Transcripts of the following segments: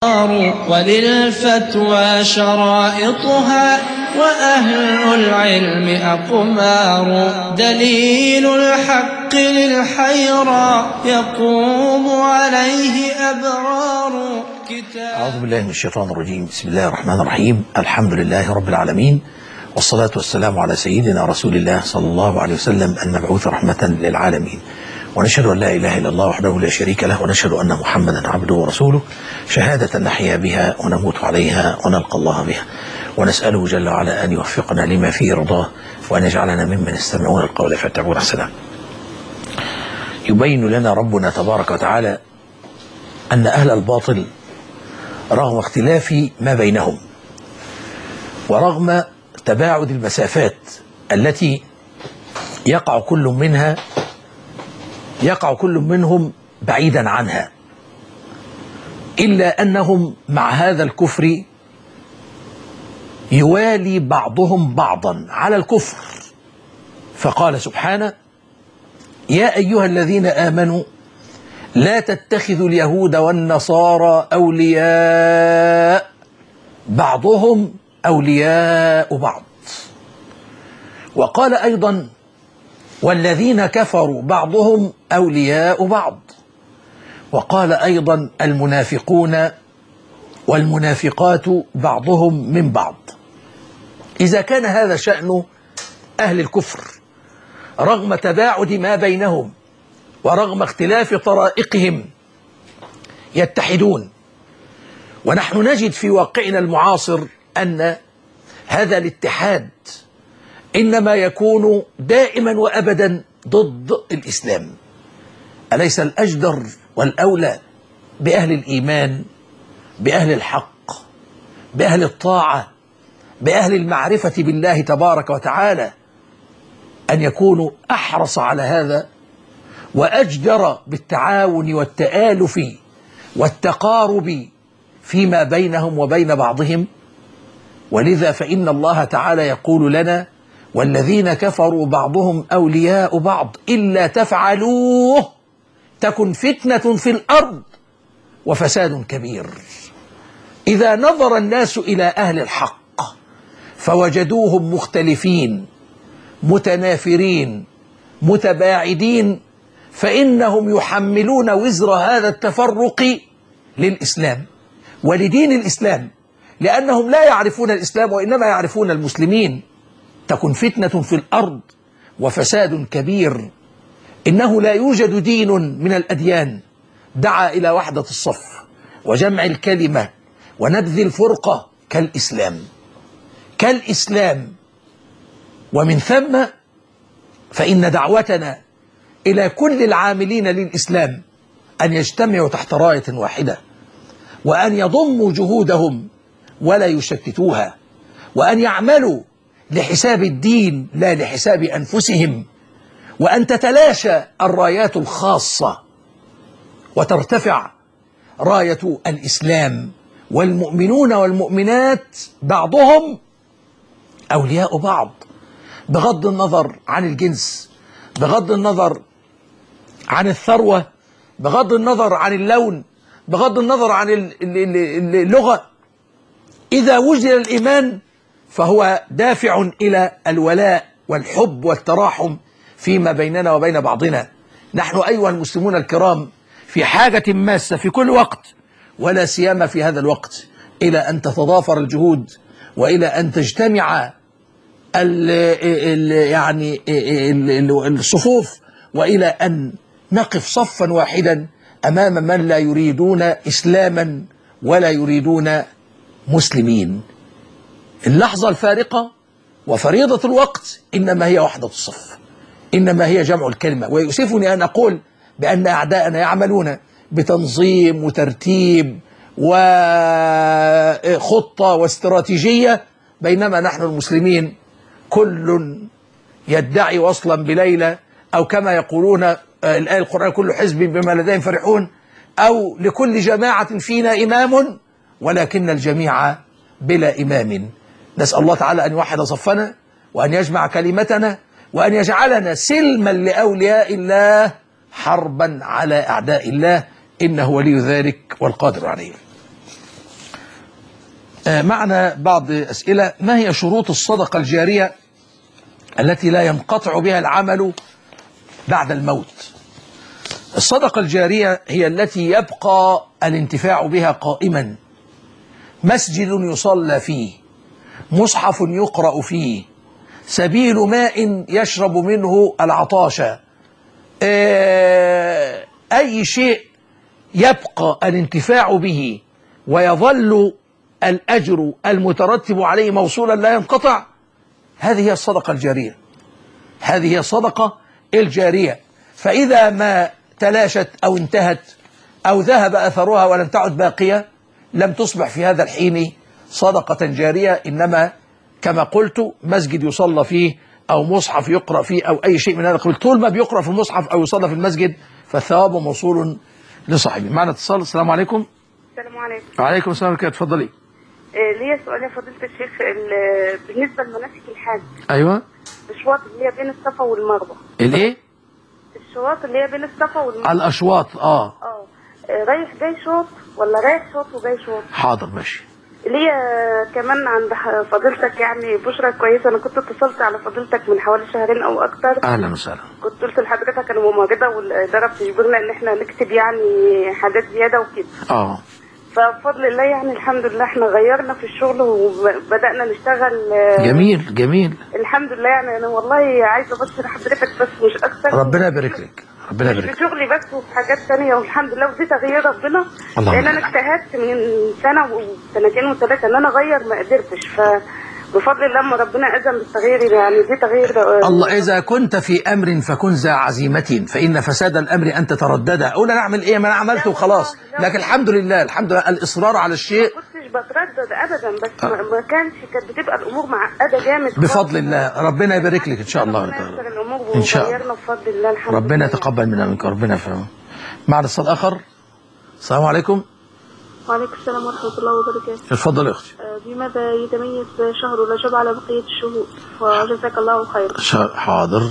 وللفتوى شرائطها وأهل العلم أقمار دليل الحق للحيرى يقوم عليه أبرار كتاب أعوذ بالله من الشيطان الرجيم بسم الله الرحمن الرحيم الحمد لله رب العالمين والصلاة والسلام على سيدنا رسول الله صلى الله عليه وسلم المبعوث رحمة للعالمين ونشهد أن لا إله إلا الله وحده لا شريك له ونشهد أن محمدا عبده ورسوله شهادة نحيا بها ونموت عليها ونلقى الله بها ونسأله جل وعلا أن يوفقنا لما فيه رضاه وأن يجعلنا ممن يستمعون القول فيتبعون أحسنه يبين لنا ربنا تبارك وتعالى أن أهل الباطل رغم اختلاف ما بينهم ورغم تباعد المسافات التي يقع كل منها يقع كل منهم بعيدا عنها إلا أنهم مع هذا الكفر يوالي بعضهم بعضا على الكفر فقال سبحانه يا أيها الذين آمنوا لا تتخذوا اليهود والنصارى أولياء بعضهم أولياء بعض وقال أيضا والذين كفروا بعضهم أولياء بعض وقال أيضا المنافقون والمنافقات بعضهم من بعض إذا كان هذا شأن أهل الكفر رغم تباعد ما بينهم ورغم اختلاف طرائقهم يتحدون ونحن نجد في واقعنا المعاصر أن هذا الاتحاد إنما يكون دائما وأبدا ضد الإسلام أليس الأجدر والأولى بأهل الإيمان بأهل الحق بأهل الطاعة بأهل المعرفة بالله تبارك وتعالى أن يكونوا أحرص على هذا وأجدر بالتعاون والتآلف والتقارب فيما بينهم وبين بعضهم ولذا فإن الله تعالى يقول لنا والذين كفروا بعضهم أولياء بعض إلا تفعلوه تكن فتنة في الأرض وفساد كبير إذا نظر الناس إلى أهل الحق فوجدوهم مختلفين متنافرين متباعدين فإنهم يحملون وزر هذا التفرق للإسلام ولدين الإسلام لأنهم لا يعرفون الإسلام وإنما يعرفون المسلمين تكن فتنة في الأرض وفساد كبير إنه لا يوجد دين من الأديان دعا إلى وحدة الصف وجمع الكلمة ونبذ الفرقة كالإسلام كالإسلام ومن ثم فإن دعوتنا إلى كل العاملين للإسلام أن يجتمعوا تحت راية واحدة وأن يضموا جهودهم ولا يشتتوها وأن يعملوا لحساب الدين لا لحساب أنفسهم وأن تتلاشى الرايات الخاصة وترتفع راية الإسلام والمؤمنون والمؤمنات بعضهم أولياء بعض بغض النظر عن الجنس بغض النظر عن الثروة بغض النظر عن اللون بغض النظر عن اللغة إذا وجد الإيمان فهو دافع إلى الولاء والحب والتراحم فيما بيننا وبين بعضنا نحن أيها المسلمون الكرام في حاجة ماسة في كل وقت ولا سيما في هذا الوقت إلى أن تتضافر الجهود وإلى أن تجتمع ال ال يعني ال الصفوف وإلى أن نقف صفا واحدا أمام من لا يريدون إسلاما ولا يريدون مسلمين اللحظة الفارقة وفريضة الوقت إنما هي وحدة الصف إنما هي جمع الكلمة ويؤسفني أن أقول بأن أعداءنا يعملون بتنظيم وترتيب وخطة واستراتيجية بينما نحن المسلمين كل يدعي وصلا بليلة أو كما يقولون الآية القرآن كل حزب بما لديهم فرحون أو لكل جماعة فينا إمام ولكن الجميع بلا إمام نسأل الله تعالى أن يوحد صفنا وأن يجمع كلمتنا وأن يجعلنا سلما لأولياء الله حربا على أعداء الله إنه ولي ذلك والقادر عليه آه، معنا بعض أسئلة ما هي شروط الصدقة الجارية التي لا ينقطع بها العمل بعد الموت الصدقة الجارية هي التي يبقى الانتفاع بها قائما مسجد يصلى فيه مصحف يقرأ فيه سبيل ماء يشرب منه العطاش آه، أي شيء يبقى الانتفاع به ويظل الأجر المترتب عليه موصولا لا ينقطع هذه هي الصدقة الجارية هذه هي الصدقة الجارية فإذا ما تلاشت أو انتهت أو ذهب أثرها ولم تعد باقية لم تصبح في هذا الحين صدقة جارية إنما كما قلت مسجد يصلى فيه أو مصحف يقرأ فيه أو أي شيء من هذا القبيل طول ما بيقرأ في المصحف أو يصلى في المسجد فالثواب موصول لصاحبه معنا اتصال السلام عليكم السلام عليكم وعليكم السلام ورحمة الله اتفضلي آه، ليا سؤال يا فضيلة الشيخ ال- بالنسبة لمناسك الحج أيوة الشواط اللي هي بين الصفا والمروة الإيه الشواط اللي هي بين الصفا والمروة الأشواط آه اه آه، رايح جاي شوط ولا رايح شوط وجاي شوط حاضر ماشي ليا كمان عند ح- فضيلتك يعني بشرى كويسة أنا كنت اتصلت على فضيلتك من حوالي شهرين أو أكتر أهلا وسهلا كنت قلت لحضرتك أنا ممرضة والإدارة بتجبرنا إن إحنا نكتب يعني حاجات زيادة وكده آه فبفضل الله يعني الحمد لله احنا غيرنا في الشغل وبدأنا نشتغل آه، جميل جميل الحمد لله يعني انا والله عايزه ابشر حضرتك بس مش اكتر ربنا يبارك لك ربنا مش يبارك في لك شغلي بس وفي حاجات تانية والحمد لله ودي تغيير ربنا اللهم لان انا لك. اجتهدت من سنه وسنتين وثلاثه ان انا اغير ما قدرتش فبفضل الله لما ربنا اذن بالتغيير يعني دي تغيير آه، الله إذا كنت في أمر فكن ذا عزيمة فإن فساد الأمر أن تتردد أقول أنا أعمل إيه ما أنا عملته وخلاص لكن الحمد لله الحمد لله الإصرار على الشيء ما كنتش بتردد ابدا بس ما ما كانش كانت بتبقى الامور معقده جامد بفضل الله ربنا يبارك لك إن شاء الله ربنا ييسر تعالى الامور إن شاء الله. وغيرنا بفضل الله الحمد ربنا لله يتقبل منا منك ربنا يفهمه معنا اتصال آخر السلام عليكم وعليكم السلام ورحمه الله وبركاته اتفضل يا أختي آه، بماذا يتميز شهر رجب على بقية الشهور وجزاك الله خيرا شا- حاضر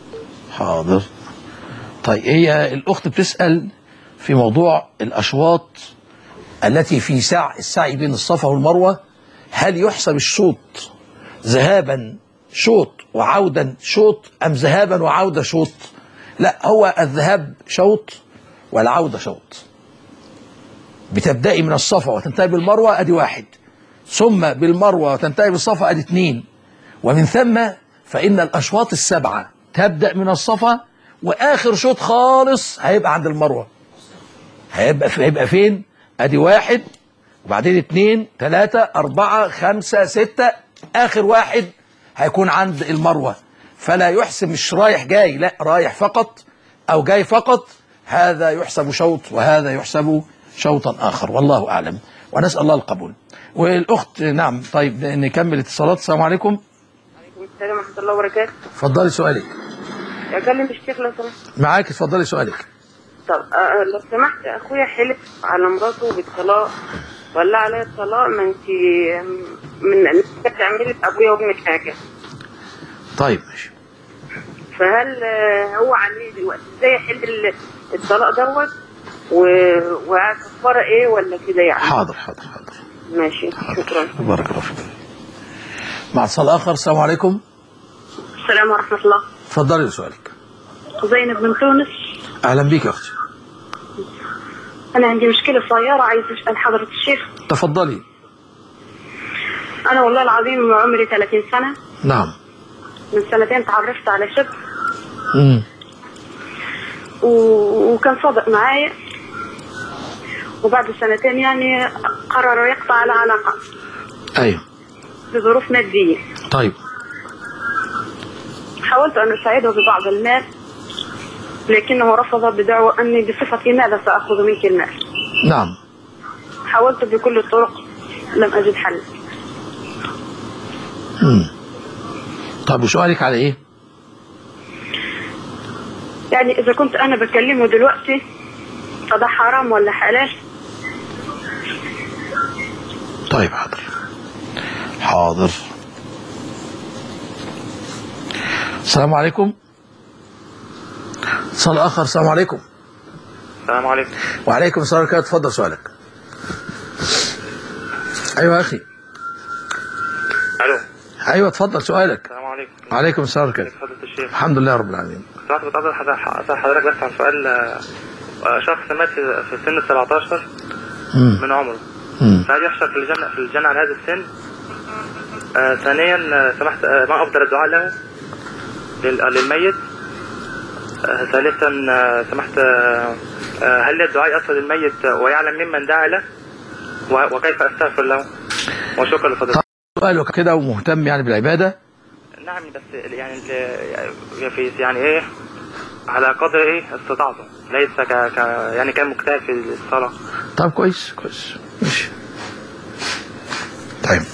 حاضر طيب هي الأخت بتسأل في موضوع الأشواط التي في سع السعي بين الصفا والمروة هل يحسب الشوط ذهابا شوط وعودا شوط أم ذهابا وعودة شوط لا هو الذهاب شوط والعودة شوط بتبدأي من الصفا وتنتهي بالمروة أدي واحد ثم بالمروة وتنتهي بالصفا أدي اثنين ومن ثم فإن الأشواط السبعة تبدأ من الصفا وآخر شوط خالص هيبقى عند المروة هيبقى هيبقى فين؟ أدي واحد وبعدين اتنين تلاتة أربعة خمسة ستة آخر واحد هيكون عند المروة فلا يحسب مش رايح جاي لا رايح فقط أو جاي فقط هذا يحسب شوط وهذا يحسب شوطا آخر والله أعلم ونسأل الله القبول والأخت نعم طيب نكمل اتصالات السلام عليكم عليكم السلام ورحمة الله وبركاته اتفضلي سؤالك أكلم الشيخ لو سمحت معاك اتفضلي سؤالك طب آه، لو سمحت أخويا حلف على مراته بالطلاق وقال لها عليا الطلاق ما أنت من إنك تعملي لأبويا وأمك حاجة طيب ماشي فهل آه، هو عليه دلوقتي إزاي يحل ال- الطلاق دوت و- وكفارة إيه ولا كده يعني حاضر حاضر حاضر ماشي شكرا بارك الله فيك مع اتصال اخر السلام عليكم السلام ورحمة الله اتفضلي سؤالك زينب من تونس اهلا بيك يا اختي أنا عندي مشكلة صغيرة عايز أسأل حضرة الشيخ تفضلي أنا والله العظيم عمري 30 سنة نعم من سنتين تعرفت على شاب امم و- وكان صادق معايا وبعد سنتين يعني قرر يقطع العلاقة ايوه بظروف مادية طيب حاولت أن أساعده ببعض المال لكنه رفض بدعوى أني بصفتي ماذا سأخذ منك المال نعم حاولت بكل الطرق لم أجد حل امم طيب وسؤالك على ايه يعني إذا كنت أنا بكلمه دلوقتي فده حرام ولا حلال طيب حاضر حاضر السلام عليكم اتصال اخر السلام عليكم السلام عليكم وعليكم السلام ورحمه الله اتفضل سؤالك ايوه يا اخي ايوه اتفضل سؤالك السلام عليكم وعليكم السلام ورحمه كيف الله فضيلة الشيخ الحمد لله رب العالمين سمعت بتقدر أسأل حضرتك بس عن سؤال آه، آه، شخص مات في في سن ال 17 مم. من عمره مم. فهل يحشر في الجنة في الجنة على هذا السن؟ آه ثانيا آه، سمحت آه ما أفضل الدعاء له لل- آه، للميت؟ آه ثالثا آه، سمحت آه آه، هل الدعاء يصل للميت ويعلم ممن دعا له؟ و- وكيف أستغفر له؟ وشكرا لفضيلتك سؤالك كده ومهتم يعني بالعباده نعم بس يعني ال- في يعني ايه على قدر ايه استطاعته ليس ك... ك... يعني كان مجتهد في الصلاة طب كويس كويس ماشي طيب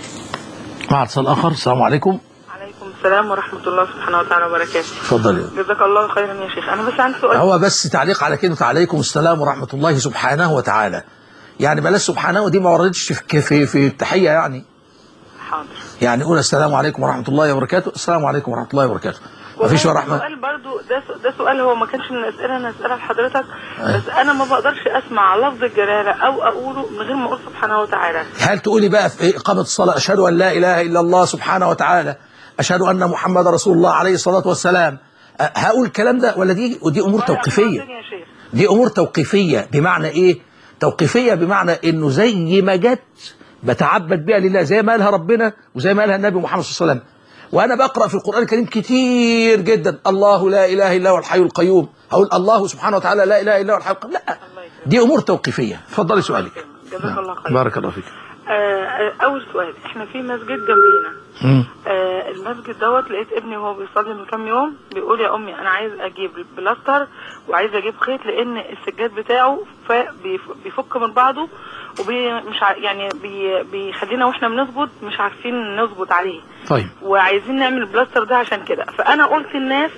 مع اتصال اخر السلام عليكم عليكم السلام ورحمة الله سبحانه وتعالى وبركاته اتفضل يا جزاك الله خيرا يا شيخ أنا بس عندي سؤال هو بس تعليق على كلمة عليكم السلام ورحمة الله سبحانه وتعالى يعني بلاش سبحانه دي ما وردتش في في في التحية يعني حاضر يعني قول السلام عليكم ورحمة الله وبركاته السلام عليكم ورحمة الله وبركاته ما فيش وهذا رحمة سؤال برضو ده س- ده سؤال هو ما كانش من الأسئلة أنا أسألها لحضرتك بس أنا ما بقدرش أسمع لفظ الجلالة أو أقوله من غير ما أقول سبحانه وتعالى هل تقولي بقى في إقامة الصلاة أشهد أن لا إله إلا الله سبحانه وتعالى أشهد أن محمد رسول الله عليه الصلاة والسلام أه، هقول الكلام ده ولا دي ودي أمور توقيفية يا شيخ دي امور توقيفيه بمعنى ايه توقيفيه بمعنى انه زي ما جت بتعبد بها لله زي ما قالها ربنا وزي ما قالها النبي محمد صلى الله عليه وسلم وانا بقرا في القران الكريم كتير جدا الله لا اله الا هو الحي القيوم هقول الله سبحانه وتعالى لا اله الا هو الحي القيوم لا الله يكرمك. دي امور توقيفيه اتفضلي سؤالك جزاك الله خير بارك الله فيك آه، آه، أول سؤال إحنا في مسجد جنبينا مم. آه المسجد دوت لقيت ابني وهو بيصلي من كام يوم بيقول يا امي انا عايز اجيب بلاستر وعايز اجيب خيط لان السجاد بتاعه ف- بيف- بيفك من بعضه ومش يعني بي بيخلينا واحنا بنسجد مش عارفين نسجد عليه طيب وعايزين نعمل البلاستر ده عشان كده فانا قلت للناس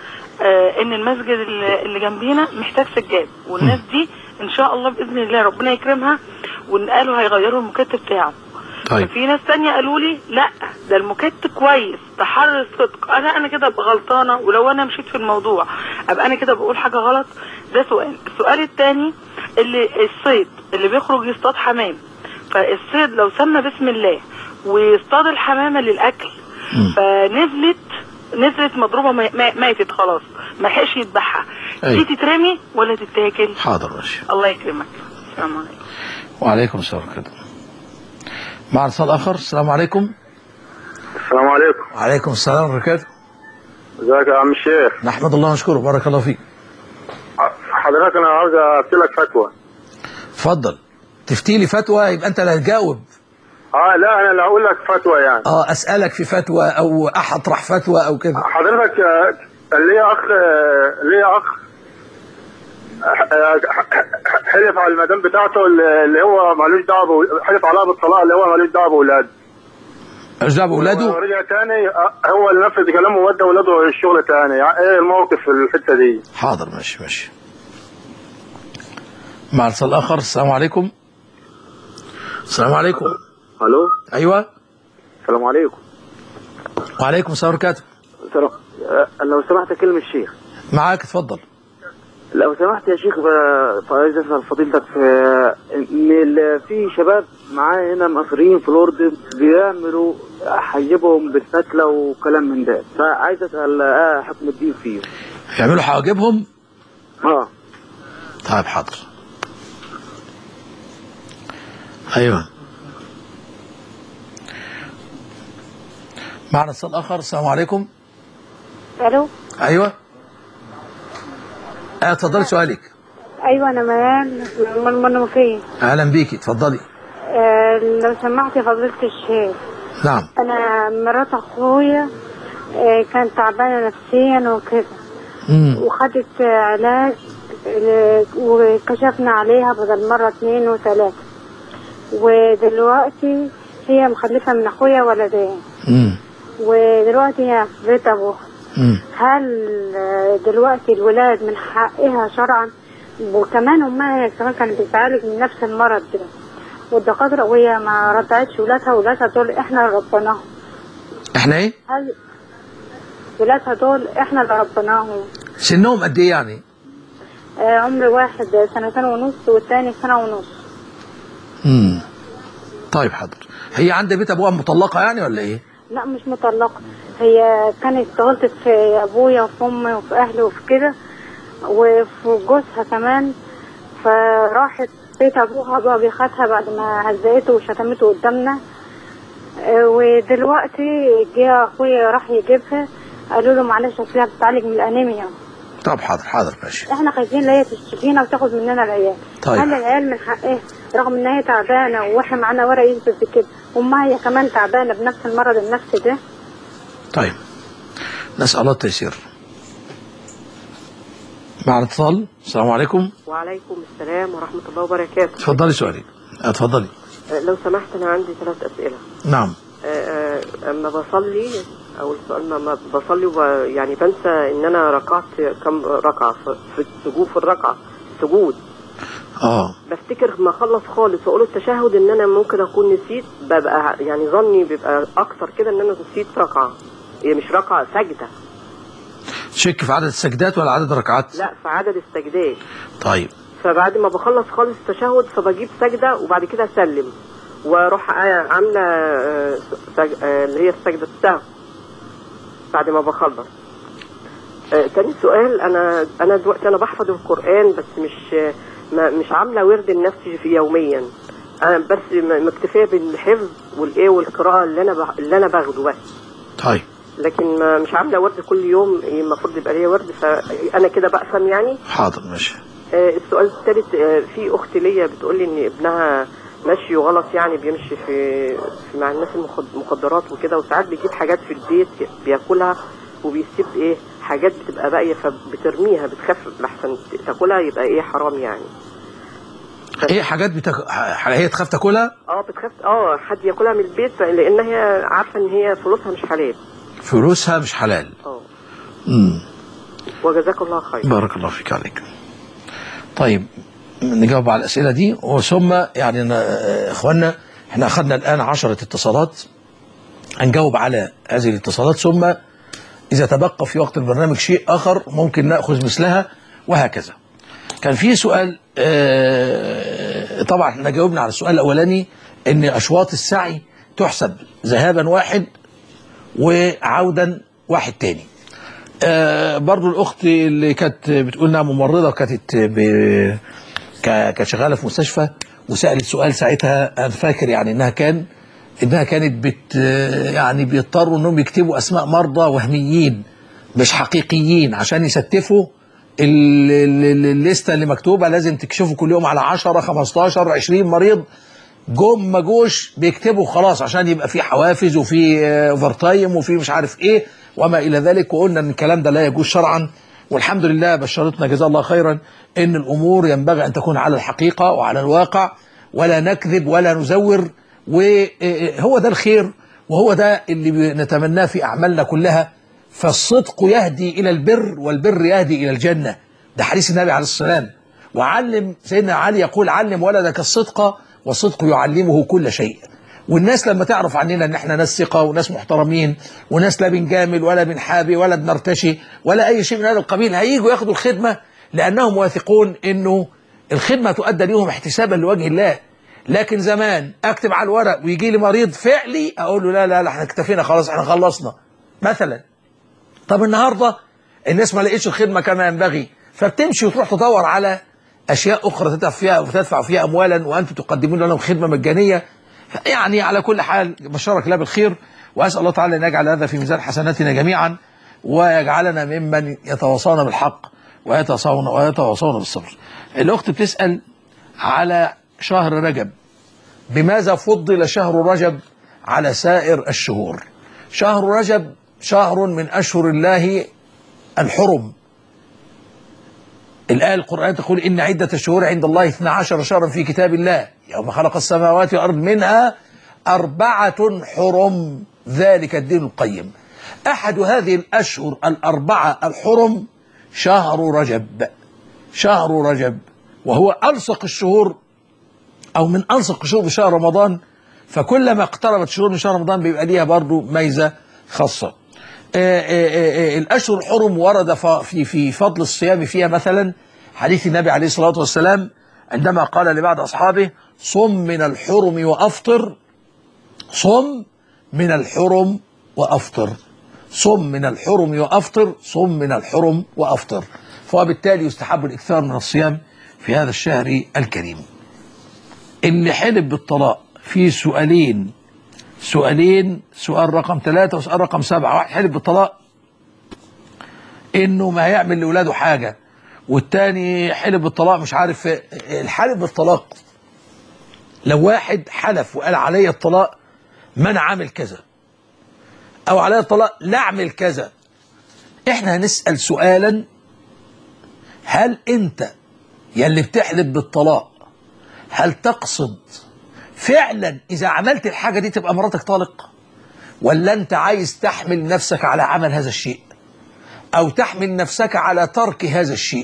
آه ان المسجد اللي اللي جنبينا محتاج سجاد والناس دي ان شاء الله باذن الله ربنا يكرمها وان قالوا هيغيروا المكتب بتاعه طيب في ناس تانية قالوا لي لا ده المكت كويس ده حر الصدق انا انا كده ابقى غلطانه ولو انا مشيت في الموضوع ابقى انا كده بقول حاجه غلط ده سؤال السؤال التاني اللي الصيد اللي بيخرج يصطاد حمام فالصيد لو سمى بسم الله ويصطاد الحمامه للاكل فنزلت نزلت مضروبه ما- ما- ماتت خلاص ما لحقش يذبحها أيوة. دي تترمي ولا تتاكل حاضر ماشي الله يكرمك السلام عليكم وعليكم السلام ورحمه الله مع اتصال اخر السلام عليكم السلام عليكم وعليكم السلام ورحمه الله ازيك يا عم الشيخ نحمد الله ونشكره بارك الله فيك حضرتك انا عاوز اسالك فتوى اتفضل تفتي لي فتوى يبقى انت اللي هتجاوب اه لا انا اللي هقول لك فتوى يعني اه اسالك في فتوى او اطرح فتوى او كده حضرتك آه، كان ليا اخ آه، ليا اخ آه، حلف على المدام بتاعته اللي اللي هو مالوش دعوه بو- حلف عليها بالطلاق اللي هو مالوش دعوه باولاده مش دعوه باولاده ورجع تاني آه، هو اللي نفذ كلامه وودى اولاده الشغل تاني يعني ايه الموقف في الحته دي حاضر ماشي ماشي مع اتصال اخر السلام عليكم السلام عليكم الو ايوه السلام عليكم وعليكم السلام ورحمه الله لو سمحت كلمه الشيخ معاك اتفضل لو سمحت يا شيخ ب- عايز اسال فضيلتك في ان ال- في شباب معايا هنا مصريين في الاردن بيعملوا حجبهم بالفتله وكلام من ده فعايز اسال اه حكم الدين فيه يعملوا حواجبهم اه طيب حاضر ايوه معنا اتصال اخر السلام عليكم الو ايوه اه اتفضلي سؤالك ايوه انا ميال من المنوفيه اهلا بيكي اتفضلي آه لو سمحت يا فضيله الشيخ نعم انا مرات اخويا آه كانت تعبانه نفسيا وكده امم وخدت آه، علاج آه، وكشفنا عليها بدل مره اتنين وتلاته ودلوقتي هي مخلفه من اخويا ولدين امم ودلوقتي هي في بيت ابوها امم هل آه، دلوقتي الولاد من حقها شرعا وكمان امها هي كمان كانت بتعالج من نفس المرض ده والدكاتره وهي ما رضعتش ولادها ولادها دول احنا اللي ربيناهم احنا ايه هل ولادها دول احنا اللي ربيناهم سنهم قد ايه يعني آه عمر واحد سنتين ونص والتاني سنه ونص امم طيب حاضر هي عندها بيت ابوها مطلقه يعني ولا ايه لا مش مطلقة هي كانت غلطت في أبويا وفي أمي وفي أهلي وفي كده وفي جوزها كمان فراحت بيت أبوها بقى بيخاتها بعد ما هزقته وشتمته قدامنا آه، ودلوقتي جه أخويا راح يجيبها قالوا له معلش أصل هي بتتعالج من الأنيميا طب حاضر حاضر ماشي احنا خايفين لا هي تشتكينا وتاخد مننا العيال طيب. هل العيال من حقها رغم ان هي تعبانه واحنا معانا ورق يثبت بكده امها هي كمان تعبانه بنفس المرض النفسي ده طيب نسأل الله التيسير مع الاتصال السلام عليكم وعليكم السلام ورحمة الله وبركاته اتفضلي سؤالي اتفضلي آه، لو سمحت أنا عندي ثلاث أسئلة نعم آه، آه، أما بصلي أول سؤال لما بصلي وب... يعني بنسى إن أنا ركعت كم ركعة في في السجود في الركعة السجود اه بفتكر ما أخلص خالص وأقول التشهد إن أنا ممكن أكون نسيت ببقى يعني ظني بيبقى أكثر كده إن أنا نسيت ركعة هي مش ركعة سجدة شك في عدد السجدات ولا عدد الركعات لا في عدد السجدات طيب فبعد ما بخلص خالص التشهد فبجيب سجدة وبعد كده أسلم واروح عاملة آه، سج- آه، اللي هي السجدة السهو بعد ما بخلص آه، تاني سؤال انا انا دلوقتي انا بحفظ القرآن بس مش آه، ما مش عاملة ورد لنفسي في يوميا انا بس م- مكتفية بالحفظ والايه والقراءة اللي انا بح- اللي انا باخده بس طيب لكن ما مش عاملة ورد كل يوم المفروض يبقى ليا ورد فانا كده بقسم يعني حاضر ماشي آه، السؤال الثالث آه، في اخت ليا بتقول لي ان ابنها ماشي غلط يعني بيمشي في, في مع الناس المخد- المخدرات وكده وساعات بيجيب حاجات في البيت بياكلها وبيسيب ايه حاجات بتبقى باقيه فبترميها بتخاف لحسن تاكلها يبقى ايه حرام يعني ايه حاجات بتك... ح- هي تخاف تاكلها اه بتخاف اه حد ياكلها من البيت لان هي عارفه ان هي فلوسها مش حلال فلوسها مش حلال اه امم وجزاك الله خير بارك الله فيك عليك طيب نجاوب على الأسئلة دي وثم يعني أنا- آه، إخواننا احنا أخذنا الآن عشرة اتصالات هنجاوب على هذه الاتصالات ثم إذا تبقى في وقت البرنامج شيء آخر ممكن نأخذ مثلها وهكذا كان في سؤال آه، طبعا احنا جاوبنا على السؤال الأولاني إن أشواط السعي تحسب ذهابا واحد وعودا واحد تاني آه برضو الأخت اللي كانت بتقول إنها ممرضة كانت ب... ك- كانت شغالة في مستشفى وسألت سؤال ساعتها أنا فاكر يعني إنها كان إنها كانت بت يعني بيضطروا إنهم يكتبوا أسماء مرضى وهميين مش حقيقيين عشان يستفوا ال- ال- ال- الليستة اللي مكتوبة لازم تكشفوا كل يوم على 10 15 20 مريض جم ما جوش بيكتبوا خلاص عشان يبقى في حوافز وفي اوفر تايم وفي مش عارف ايه وما الى ذلك وقلنا ان الكلام ده لا يجوز شرعا والحمد لله بشرتنا جزاه الله خيرا ان الامور ينبغي ان تكون على الحقيقه وعلى الواقع ولا نكذب ولا نزور وهو ده الخير وهو ده اللي نتمناه في اعمالنا كلها فالصدق يهدي الى البر والبر يهدي الى الجنه ده حديث النبي عليه السلام وعلم سيدنا علي يقول علم ولدك الصدق والصدق يعلمه كل شيء والناس لما تعرف عننا ان احنا ناس ثقه وناس محترمين وناس لا بنجامل ولا بنحابي ولا بنرتشي ولا اي شيء من هذا القبيل هيجوا ياخدوا الخدمه لانهم واثقون انه الخدمه تؤدى لهم احتسابا لوجه الله لكن زمان اكتب على الورق ويجي لي مريض فعلي اقول له لا لا لا احنا اكتفينا خلاص احنا خلصنا مثلا طب النهارده الناس ما لقيتش الخدمه كما ينبغي فبتمشي وتروح تدور على اشياء اخرى تدفع فيها وتدفع فيها اموالا وانتم تقدمون لهم خدمه مجانيه يعني على كل حال بشرك الله بالخير واسال الله تعالى ان يجعل هذا في ميزان حسناتنا جميعا ويجعلنا ممن يتواصون بالحق ويتواصون ويتواصون بالصبر. الاخت بتسال على شهر رجب بماذا فضل شهر رجب على سائر الشهور؟ شهر رجب شهر من اشهر الله الحرم الآية القرآن تقول إن عدة الشهور عند الله 12 شهرا في كتاب الله يوم خلق السماوات والأرض منها أربعة حرم ذلك الدين القيم أحد هذه الأشهر الأربعة الحرم شهر رجب شهر رجب وهو ألصق الشهور أو من ألصق الشهور بشهر رمضان فكلما اقتربت شهور من شهر رمضان بيبقى ليها برضو ميزة خاصة آه، آه، آه، الأشهر الحرم ورد ف- في في فضل الصيام فيها مثلا حديث النبي عليه الصلاة والسلام عندما قال لبعض أصحابه صم من الحرم وأفطر صم من الحرم وأفطر صم من الحرم وأفطر صم من الحرم وأفطر فبالتالي يستحب الإكثار من الصيام في هذا الشهر الكريم اللي حلف بالطلاق في سؤالين سؤالين سؤال رقم ثلاثة وسؤال رقم سبعة واحد حلف بالطلاق انه ما هيعمل لاولاده حاجه والتاني حلف بالطلاق مش عارف الحلف بالطلاق لو واحد حلف وقال علي الطلاق ما انا عامل كذا او علي الطلاق لا اعمل كذا احنا هنسال سؤالا هل انت يلي بتحلف بالطلاق هل تقصد فعلا اذا عملت الحاجه دي تبقى مراتك طالق ولا انت عايز تحمل نفسك على عمل هذا الشيء أو تحمل نفسك على ترك هذا الشيء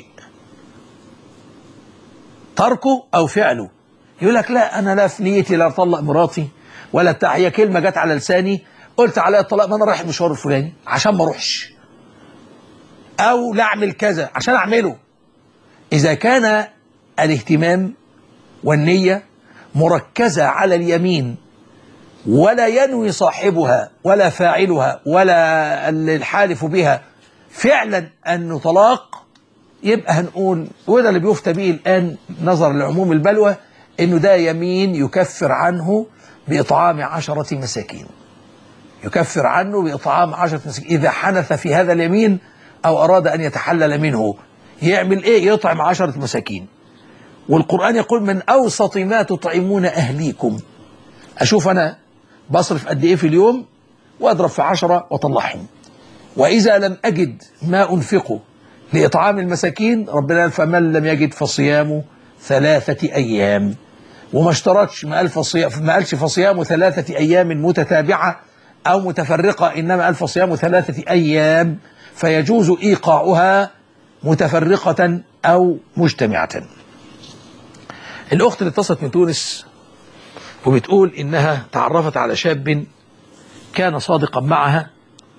تركه أو فعله يقول لك لا أنا لا في نيتي لا أطلق مراتي ولا بتاع هي كلمة جت على لساني قلت عليها الطلاق ما أنا رايح المشوار الفلاني عشان ما أروحش أو لا أعمل كذا عشان أعمله إذا كان الاهتمام والنية مركزة على اليمين ولا ينوي صاحبها ولا فاعلها ولا الحالف بها فعلا أنه طلاق يبقى هنقول وده اللي بيفتى به الآن نظرا لعموم البلوى أنه ده يمين يكفر عنه بإطعام عشرة مساكين يكفر عنه بإطعام عشرة مساكين إذا حنث في هذا اليمين أو أراد أن يتحلل منه يعمل إيه يطعم عشرة مساكين والقرآن يقول من أوسط ما تطعمون أهليكم أشوف أنا بصرف قد إيه في اليوم وأضرب في عشرة وأطلعهم وإذا لم أجد ما أنفقه لإطعام المساكين ربنا قال فمن لم يجد فصيام ثلاثة أيام وما اشترطش ما قال فصيام ما قالش فصيام ثلاثة أيام متتابعة أو متفرقة إنما قال فصيام ثلاثة أيام فيجوز إيقاعها متفرقة أو مجتمعة الأخت اللي اتصلت من تونس وبتقول إنها تعرفت على شاب كان صادقا معها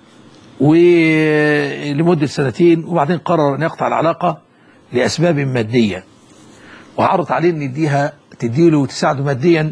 ولمدة سنتين وبعدين قرر أن يقطع العلاقة لأسباب مادية وعرض عليه أن يديها تديله وتساعده ماديا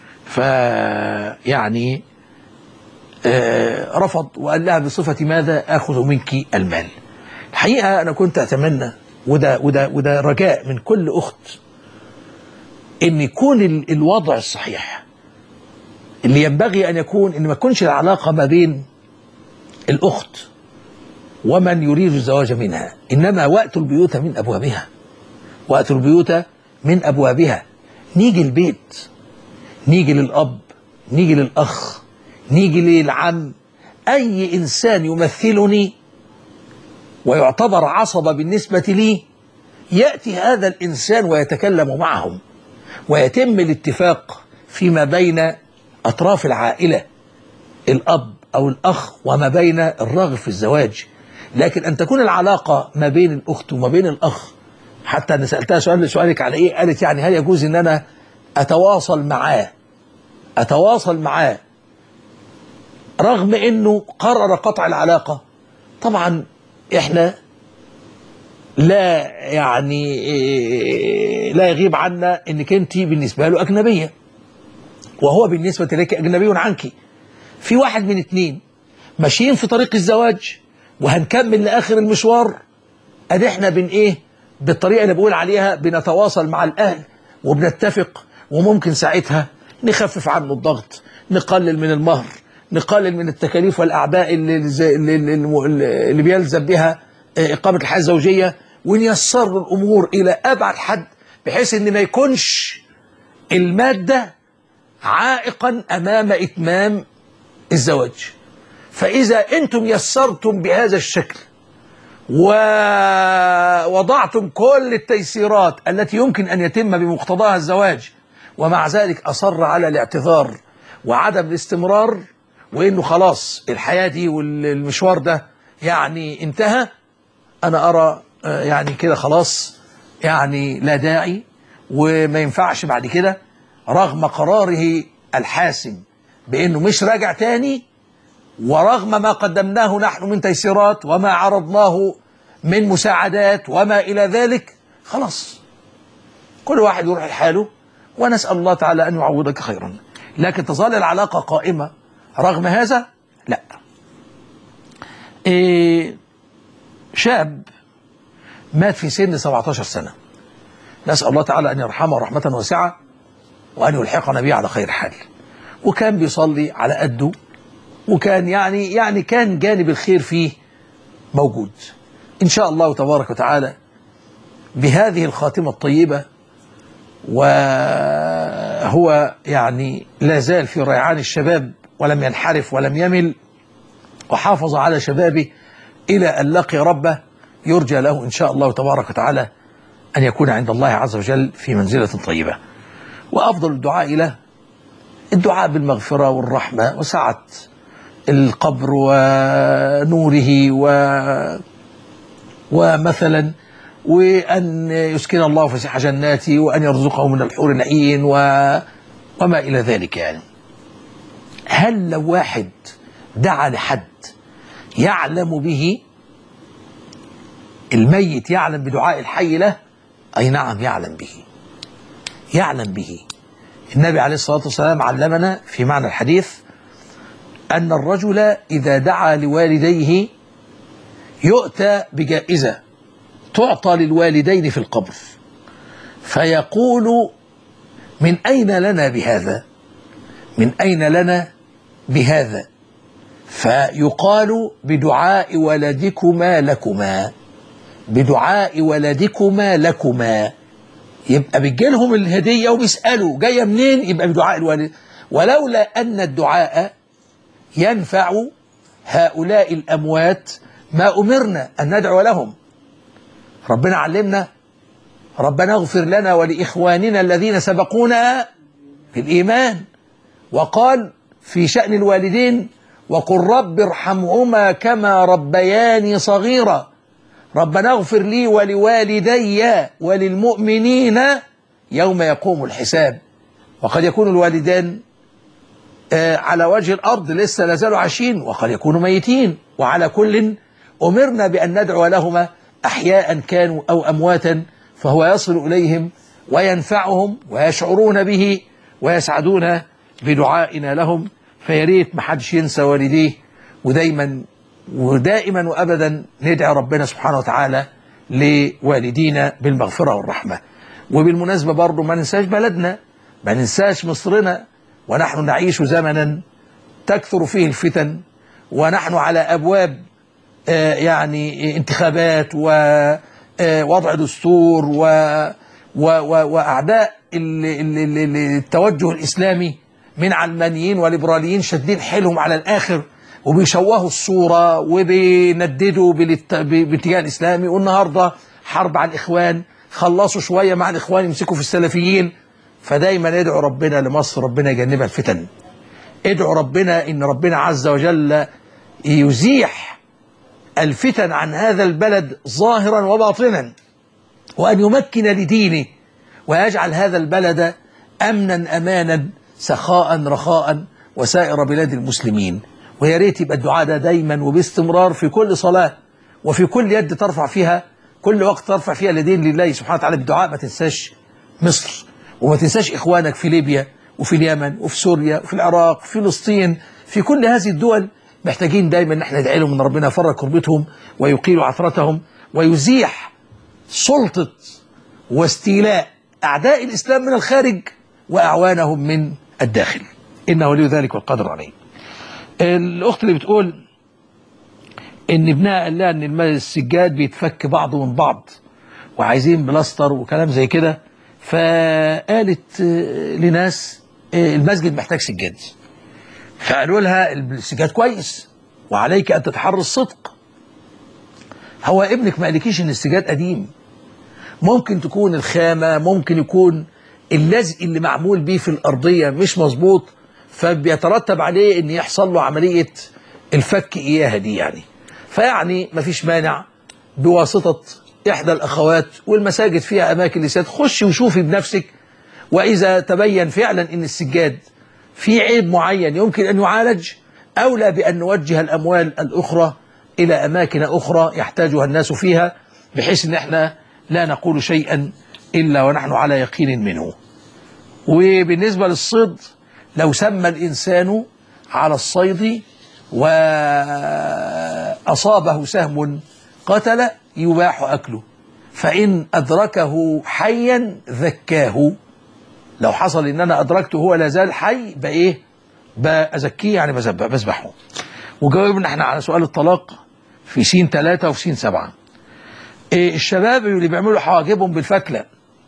فيعني آه رفض وقال لها بصفة ماذا أخذ منك المال الحقيقة أنا كنت أتمنى وده, وده, وده رجاء من كل أخت أن يكون ال- الوضع الصحيح اللي ينبغي أن يكون أن ما تكونش العلاقة ما بين الأخت ومن يريد الزواج منها إنما وقت البيوت من أبوابها وقت البيوت من أبوابها نيجي البيت نيجي للأب نيجي للأخ نيجي للعم أي إنسان يمثلني ويعتبر عصبة بالنسبة لي يأتي هذا الإنسان ويتكلم معهم ويتم الاتفاق فيما بين أطراف العائلة الأب أو الأخ وما بين الراغب في الزواج لكن أن تكون العلاقة ما بين الأخت وما بين الأخ حتى أنا سألتها سؤال سؤالك على إيه قالت يعني هل يجوز أن أنا أتواصل معاه أتواصل معاه رغم أنه قرر قطع العلاقة طبعا إحنا لا يعني إيه، لا يغيب عنا أنك أنت بالنسبة له أجنبية وهو بالنسبة لك أجنبي عنك في واحد من اتنين ماشيين في طريق الزواج وهنكمل لآخر المشوار ادي احنا بن ايه بالطريقة اللي بقول عليها بنتواصل مع الأهل وبنتفق وممكن ساعتها نخفف عنه الضغط نقلل من المهر نقلل من التكاليف والأعباء اللي, اللي, اللي, اللي بيلزم بها آه، إقامة الحياة الزوجية ونيسر له الأمور إلى أبعد حد بحيث إن ما يكونش المادة عائقا أمام إتمام الزواج فإذا أنتم يسرتم بهذا الشكل ووضعتم كل التيسيرات التي يمكن أن يتم بمقتضاها الزواج ومع ذلك أصر على الاعتذار وعدم الاستمرار وإنه خلاص الحياة دي والمشوار ده يعني انتهى أنا أرى آه، يعني كده خلاص يعني لا داعي وما ينفعش بعد كده رغم قراره الحاسم بأنه مش راجع تاني ورغم ما قدمناه نحن من تيسيرات وما عرضناه من مساعدات وما إلى ذلك خلاص كل واحد يروح لحاله ونسأل الله تعالى أن يعوضك خيرا لكن تظل العلاقة قائمة رغم هذا لا إيه شاب مات في سن 17 سنة نسأل الله تعالى أن يرحمه رحمة واسعة وأن يلحقنا به على خير حال وكان بيصلي على قده وكان يعني يعني كان جانب الخير فيه موجود إن شاء الله تبارك وتعالى بهذه الخاتمة الطيبة وهو يعني لا زال في ريعان الشباب ولم ينحرف ولم يمل وحافظ على شبابه إلى أن لقي ربه يرجى له إن شاء الله تبارك وتعالى أن يكون عند الله عز وجل في منزلة طيبة وأفضل الدعاء له الدعاء بالمغفرة والرحمة وسعة القبر ونوره و ومثلا وأن يسكن الله فسيح جناته وأن يرزقه من الحور العين و... وما إلى ذلك يعني هل لو واحد دعا لحد يعلم به الميت يعلم بدعاء الحي له أي نعم يعلم به يعلم به النبي عليه الصلاة والسلام علمنا في معنى الحديث أن الرجل إذا دعا لوالديه يؤتى بجائزة تعطى للوالدين في القبر فيقول من أين لنا بهذا من أين لنا بهذا فيقال بدعاء ولدكما لكما بدعاء ولدكما لكما يبقى بيجيلهم الهدية وبيسألوا جاية منين يبقى بدعاء الوالد ولولا أن الدعاء ينفع هؤلاء الأموات ما أمرنا أن ندعو لهم ربنا علمنا ربنا اغفر لنا ولإخواننا الذين سبقونا بالإيمان وقال في شأن الوالدين وقل رب ارحمهما كما ربياني صغيرا ربنا اغفر لي ولوالدي وللمؤمنين يوم يقوم الحساب وقد يكون الوالدان آه، على وجه الأرض لسه لازالوا عايشين وقد يكونوا ميتين وعلى كل أمرنا بأن ندعو لهما أحياء كانوا أو أمواتا فهو يصل إليهم وينفعهم ويشعرون به ويسعدون بدعائنا لهم فياريت محدش ينسى والديه ودايما ودائما وأبدا ندعي ربنا سبحانه وتعالى لوالدينا بالمغفرة والرحمة وبالمناسبة برضو ما ننساش بلدنا ما ننساش مصرنا ونحن نعيش زمنا تكثر فيه الفتن ونحن على أبواب آه، يعني انتخابات ووضع دستور و و و وأعداء ال- ال- ال- ال- التوجه الإسلامي من علمانيين وليبراليين شادين حيلهم على الآخر وبيشوهوا الصورة وبينددوا بالات- ب- باتجاه الإسلامي والنهاردة حرب على الإخوان خلصوا شوية مع الإخوان يمسكوا في السلفيين فدايما ادعوا ربنا لمصر ربنا يجنبها الفتن ادعوا ربنا إن ربنا عز وجل يزيح الفتن عن هذا البلد ظاهرا وباطنا وأن يمكن لدينه ويجعل هذا البلد أمنا أمانا سخاء رخاء وسائر بلاد المسلمين ويا ريت يبقى الدعاء ده دايما وباستمرار في كل صلاة وفي كل يد ترفع فيها كل وقت ترفع فيها اليدين لله سبحانه وتعالى بالدعاء ما تنساش مصر وما تنساش إخوانك في ليبيا وفي اليمن وفي سوريا وفي العراق في فلسطين في كل هذه الدول محتاجين دايما ان احنا ندعي لهم ان ربنا يفرج كربتهم ويقيل عثرتهم ويزيح سلطة واستيلاء أعداء الإسلام من الخارج وأعوانهم من الداخل إنه ولي ذلك والقدر عليه الأخت اللي بتقول إن ابنها قال لها إن الم- السجاد بيتفك بعضه من بعض وعايزين بلاستر وكلام زي كده فقالت آه، لناس آه، المسجد محتاج سجاد فقالوا لها السجاد كويس وعليك أن تتحرى الصدق هو ابنك ما قالكيش ان السجاد قديم ممكن تكون الخامة ممكن يكون اللزق اللي معمول بيه في الأرضية مش مظبوط فبيترتب عليه ان يحصل له عملية الفك إياها دي يعني فيعني مفيش مانع بواسطة إحدى الأخوات والمساجد فيها أماكن لسات خشي وشوفي بنفسك وإذا تبين فعلا ان السجاد في عيب معين يمكن أن يعالج أولى بأن نوجه الأموال الأخرى إلى أماكن أخرى يحتاجها الناس فيها بحيث أن احنا لا نقول شيئا إلا ونحن على يقين منه وبالنسبة للصيد لو سمى الإنسان على الصيد و أصابه سهم قتل يباح أكله فإن أدركه حيا ذكاه لو حصل إن أنا أدركته هو لا زال حي بإيه بأزكيه يعني بذبح بذبحه وجاوبنا احنا على سؤال الطلاق في سين ثلاثة وفي سين سبعة إيه الشباب اللي بيعملوا حواجبهم بالفتلة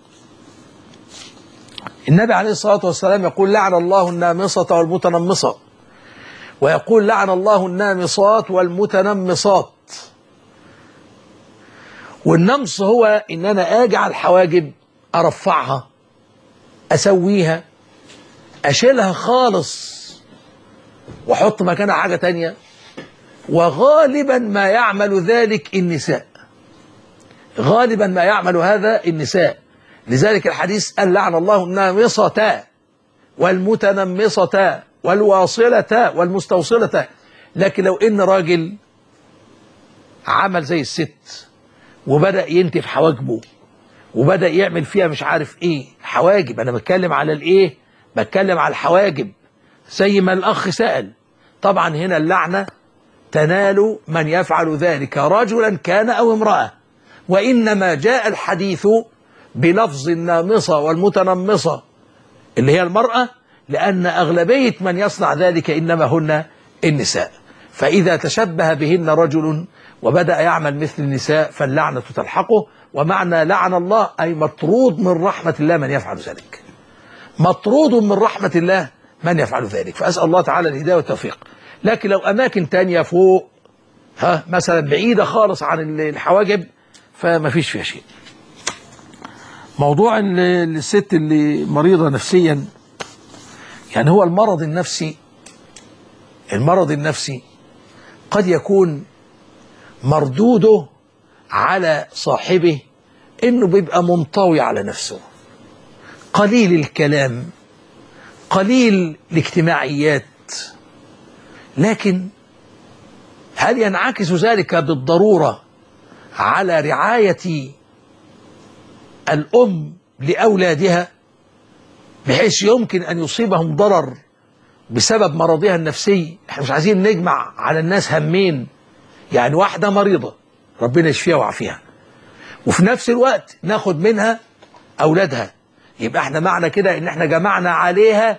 النبي عليه الصلاة والسلام يقول لعن الله النامصة والمتنمصة ويقول لعن الله النامصات والمتنمصات والنمص هو ان انا اجي على الحواجب ارفعها اسويها اشيلها خالص واحط مكانها حاجة تانية وغالبا ما يعمل ذلك النساء غالبا ما يعمل هذا النساء لذلك الحديث قال لعن الله النامصة والمتنمصة والواصلة والمستوصلة لكن لو ان راجل عمل زي الست وبدأ ينتف حواجبه وبدأ يعمل فيها مش عارف ايه حواجب انا بتكلم على الايه بتكلم على الحواجب زي ما الاخ سأل طبعا هنا اللعنة تنال من يفعل ذلك رجلا كان او امرأة وانما جاء الحديث بلفظ النامصة والمتنمصة اللي هي المرأة لأن أغلبية من يصنع ذلك إنما هن النساء فإذا تشبه بهن رجل وبدأ يعمل مثل النساء فاللعنة تلحقه ومعنى لعن الله أي مطرود من رحمة الله من يفعل ذلك مطرود من رحمة الله من يفعل ذلك فأسأل الله تعالى الهداية والتوفيق لكن لو أماكن تانية فوق ها مثلا بعيدة خالص عن الحواجب فما فيش فيها شيء موضوع ال- الست اللي مريضة نفسيا يعني هو المرض النفسي المرض النفسي قد يكون مردوده على صاحبه انه بيبقى منطوي على نفسه قليل الكلام قليل الاجتماعيات لكن هل ينعكس ذلك بالضرورة على رعاية الأم لأولادها بحيث يمكن أن يصيبهم ضرر بسبب مرضها النفسي احنا مش عايزين نجمع على الناس همين يعني واحدة مريضة ربنا يشفيها ويعافيها وفي نفس الوقت ناخد منها أولادها يبقى احنا معنى كده ان احنا جمعنا عليها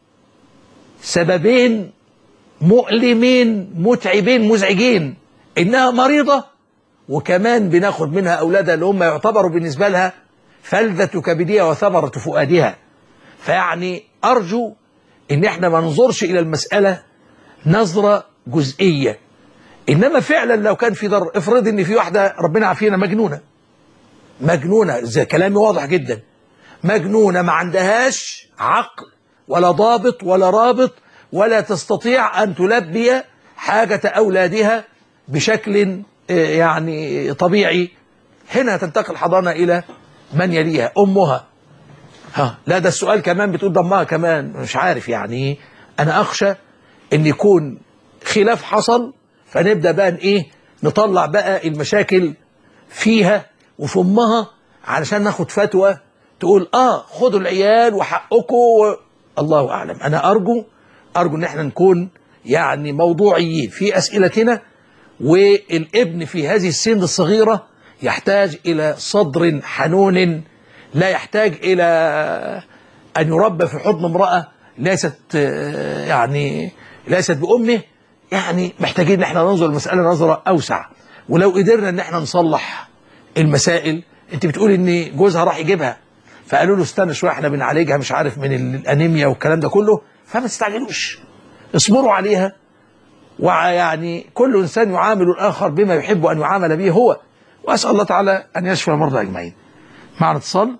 سببين مؤلمين متعبين مزعجين انها مريضة وكمان بناخد منها أولادها اللي هم يعتبروا بالنسبة لها فلذة كبدها وثمرة فؤادها فيعني أرجو إن إحنا ما ننظرش إلى المسألة نظرة جزئية إنما فعلا لو كان في ضرر افرض إن في واحدة ربنا عافينا مجنونة مجنونة زي كلامي واضح جدا مجنونة ما عندهاش عقل ولا ضابط ولا رابط ولا تستطيع أن تلبي حاجة أولادها بشكل آه، يعني طبيعي هنا تنتقل الحضانة إلى من يليها أمها ها لا ده السؤال كمان بتقول ضمها كمان مش عارف يعني إيه. أنا أخشى إن يكون خلاف حصل فنبدأ بقى إن إيه نطلع بقى المشاكل فيها وفي أمها علشان ناخد فتوى تقول آه خدوا العيال وحقكم و... الله أعلم أنا أرجو أرجو إن إحنا نكون يعني موضوعيين في أسئلتنا والابن في هذه السن الصغيرة يحتاج إلى صدر حنون لا يحتاج إلى أن يربى في حضن امرأة ليست آه، يعني ليست بأمه يعني محتاجين ان احنا ننظر المسألة نظرة أوسع ولو قدرنا ان احنا نصلح المسائل انت بتقول ان جوزها راح يجيبها فقالوا له استنى شوية احنا بنعالجها مش عارف من الأنيميا والكلام ده كله فما تستعجلوش اصبروا عليها ويعني كل إنسان يعامل الآخر بما يحب أن يعامل به هو وأسأل الله تعالى أن يشفي المرضى أجمعين معنا اتصال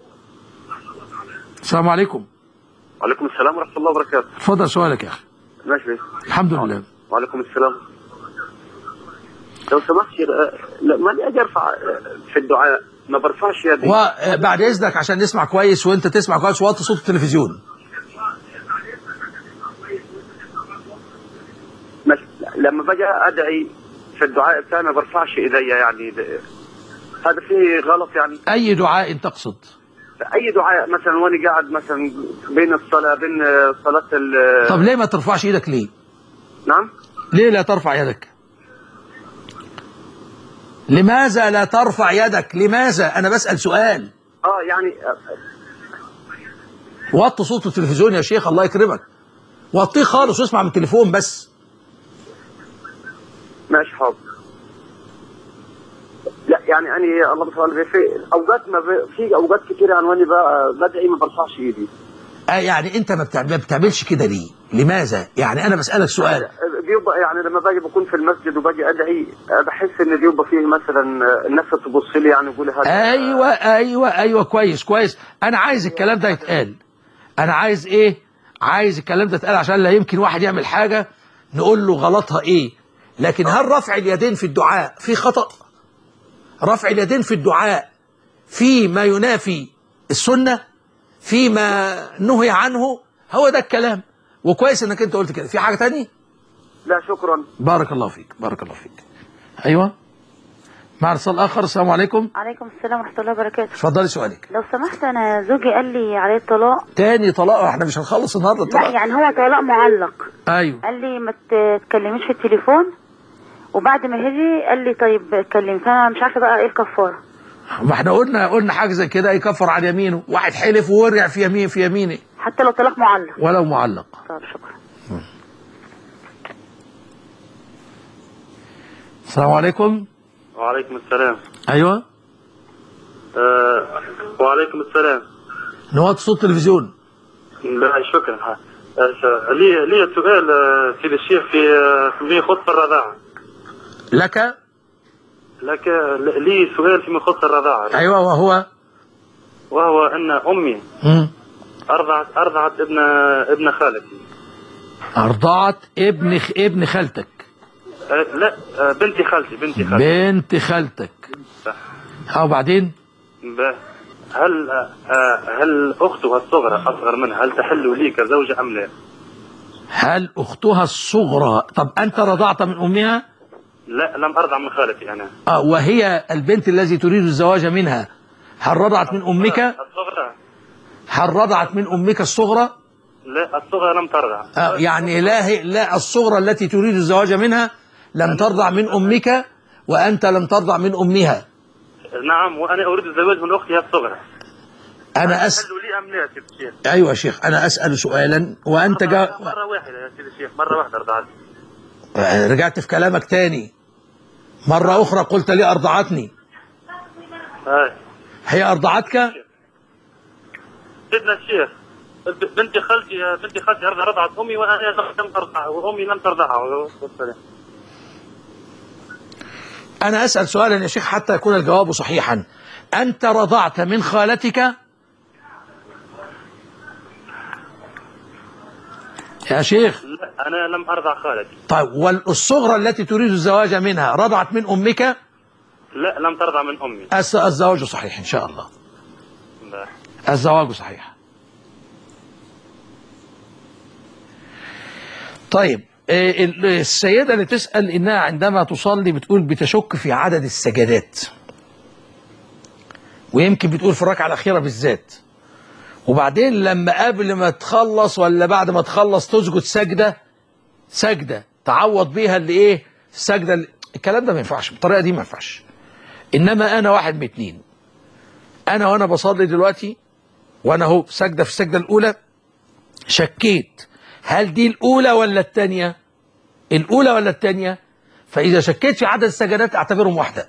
السلام عليكم وعليكم السلام ورحمة الله وبركاته اتفضل سؤالك يا أخي ماشي الحمد لله وعليكم السلام لو سمحت يا- لما أجي أجي أرفع في الدعاء ما برفعش يدي وبعد إذنك عشان نسمع كويس وأنت تسمع كويس وطي صوت التلفزيون ماشي. لما باجي أدعي في الدعاء بتاعي ما برفعش إيديا يعني ب- هذا فيه غلط يعني أي دعاء تقصد أي دعاء مثلا وأنا قاعد مثلا بين الصلاة بين صلاة ال طب ليه ما ترفعش إيدك ليه نعم ليه لا ترفع يدك لماذا لا ترفع يدك لماذا انا بسأل سؤال اه يعني وطي صوت التلفزيون يا شيخ الله يكرمك وطيه خالص واسمع من التليفون بس ماشي حاضر لا يعني انا الله بصل في اوقات ما ب... في اوقات كتير عنواني بقى بدعي ما برفعش ايدي آه يعني انت ما بتع- ما بتعملش كده ليه لماذا يعني انا بسألك سؤال بيبقى يعني لما باجي بكون في المسجد وباجي ادعي بحس ان بيبقى فيه مثلا الناس تبص لي يعني يقول هذا ايوه ايوه ايوه كويس كويس انا عايز الكلام ده يتقال انا عايز ايه عايز الكلام ده يتقال عشان لا يمكن واحد يعمل حاجة نقول له غلطها ايه لكن هل رفع اليدين في الدعاء في خطأ رفع اليدين في الدعاء في ما ينافي السنة في ما نهي عنه هو ده الكلام وكويس انك انت قلت كده في حاجة تانية لا شكرا بارك الله فيك بارك الله فيك ايوه مع اتصال اخر السلام عليكم عليكم السلام ورحمة الله وبركاته اتفضلي سؤالك لو سمحت أنا زوجي قال لي عليه الطلاق تاني طلاق احنا مش هنخلص النهارده لا الطلاق يعني هو طلاق معلق ايوه قال لي ما تتكلميش في التليفون وبعد ما هجي قال لي طيب اتكلم فأنا مش عارفة بقى إيه الكفارة ما احنا قلنا قلنا حاجه زي كده يكفر عن يمينه واحد حلف ورجع في يمين في يمينه حتى لو طلاق معلق ولو معلق طب شكرا السلام عليكم وعليكم السلام ايوه آه وعليكم السلام نوات صوت التلفزيون لا شكرا آه، لي لي سؤال آه، سيدي الشيخ في آه، في يخص الرضاعة لك لك لي سؤال فيما يخص الرضاعة ايوه وهو وهو أن أمي مم. أرضعت أرضعت ابن ابن خالتي ارضعت ابن خ... ابن خالتك آه، لا آه، بنتي خالتي بنتي خالتي بنت خالتك صح. ها وبعدين ب- هل آه، آه، هل أختها الصغرى أصغر منها هل تحل لي كزوجة أم لا؟ هل اختها الصغرى طب انت رضعت من امها لا لم أرضع من خالتي أنا آه وهي البنت التي تريد الزواج منها هل رضعت من امك الصغرى هل رضعت من امك الصغرى لا الصغرى لم ترضع آه يعني لا هي لا الصغرى التي تريد الزواج منها لم ترضع من امك وانت لم ترضع من امها نعم وأنا أريد الزواج من أختها الصغرى انا أس... تحل لي أم لا يا سيدي الشيخ؟ ايوه يا شيخ انا اسال سؤالا وانت جا... مرة واحدة يا سيدي الشيخ مرة واحدة رضعت آه، رجعت في كلامك تاني مرة أخرى قلت لي أرضعتني هاي هي أرضعتك سيدنا الشيخ ب- بنتي خالتي بنتي خالتي رضع- رضعت أمي وأنا لم أرضعها وأمي لم ترضعها والسلام. أنا أسأل سؤالا يا شيخ حتى يكون الجواب صحيحا أنت رضعت من خالتك يا شيخ لا أنا لم أرضع خالتي طيب والصغرى التي تريد الزواج منها رضعت من أمك لا لم ترضع من أمي الس- الزواج صحيح إن شاء الله لا. الزواج صحيح طيب آه، ال- السيدة اللي تسأل إنها عندما تصلي بتقول بتشك في عدد السجدات ويمكن بتقول في الركعة الأخيرة بالذات وبعدين لما قبل ما تخلص ولا بعد ما تخلص تسجد سجدة سجدة تعوض بيها اللي إيه السجدة اللي الكلام ده ما ينفعش بالطريقة دي ما ينفعش إنما أنا واحد من اتنين أنا وأنا بصلي دلوقتي وأنا أهو سجدة في السجدة الأولى شكيت هل دي الأولى ولا الثانية الأولى ولا الثانية فإذا شكيت في عدد السجدات أعتبرهم واحدة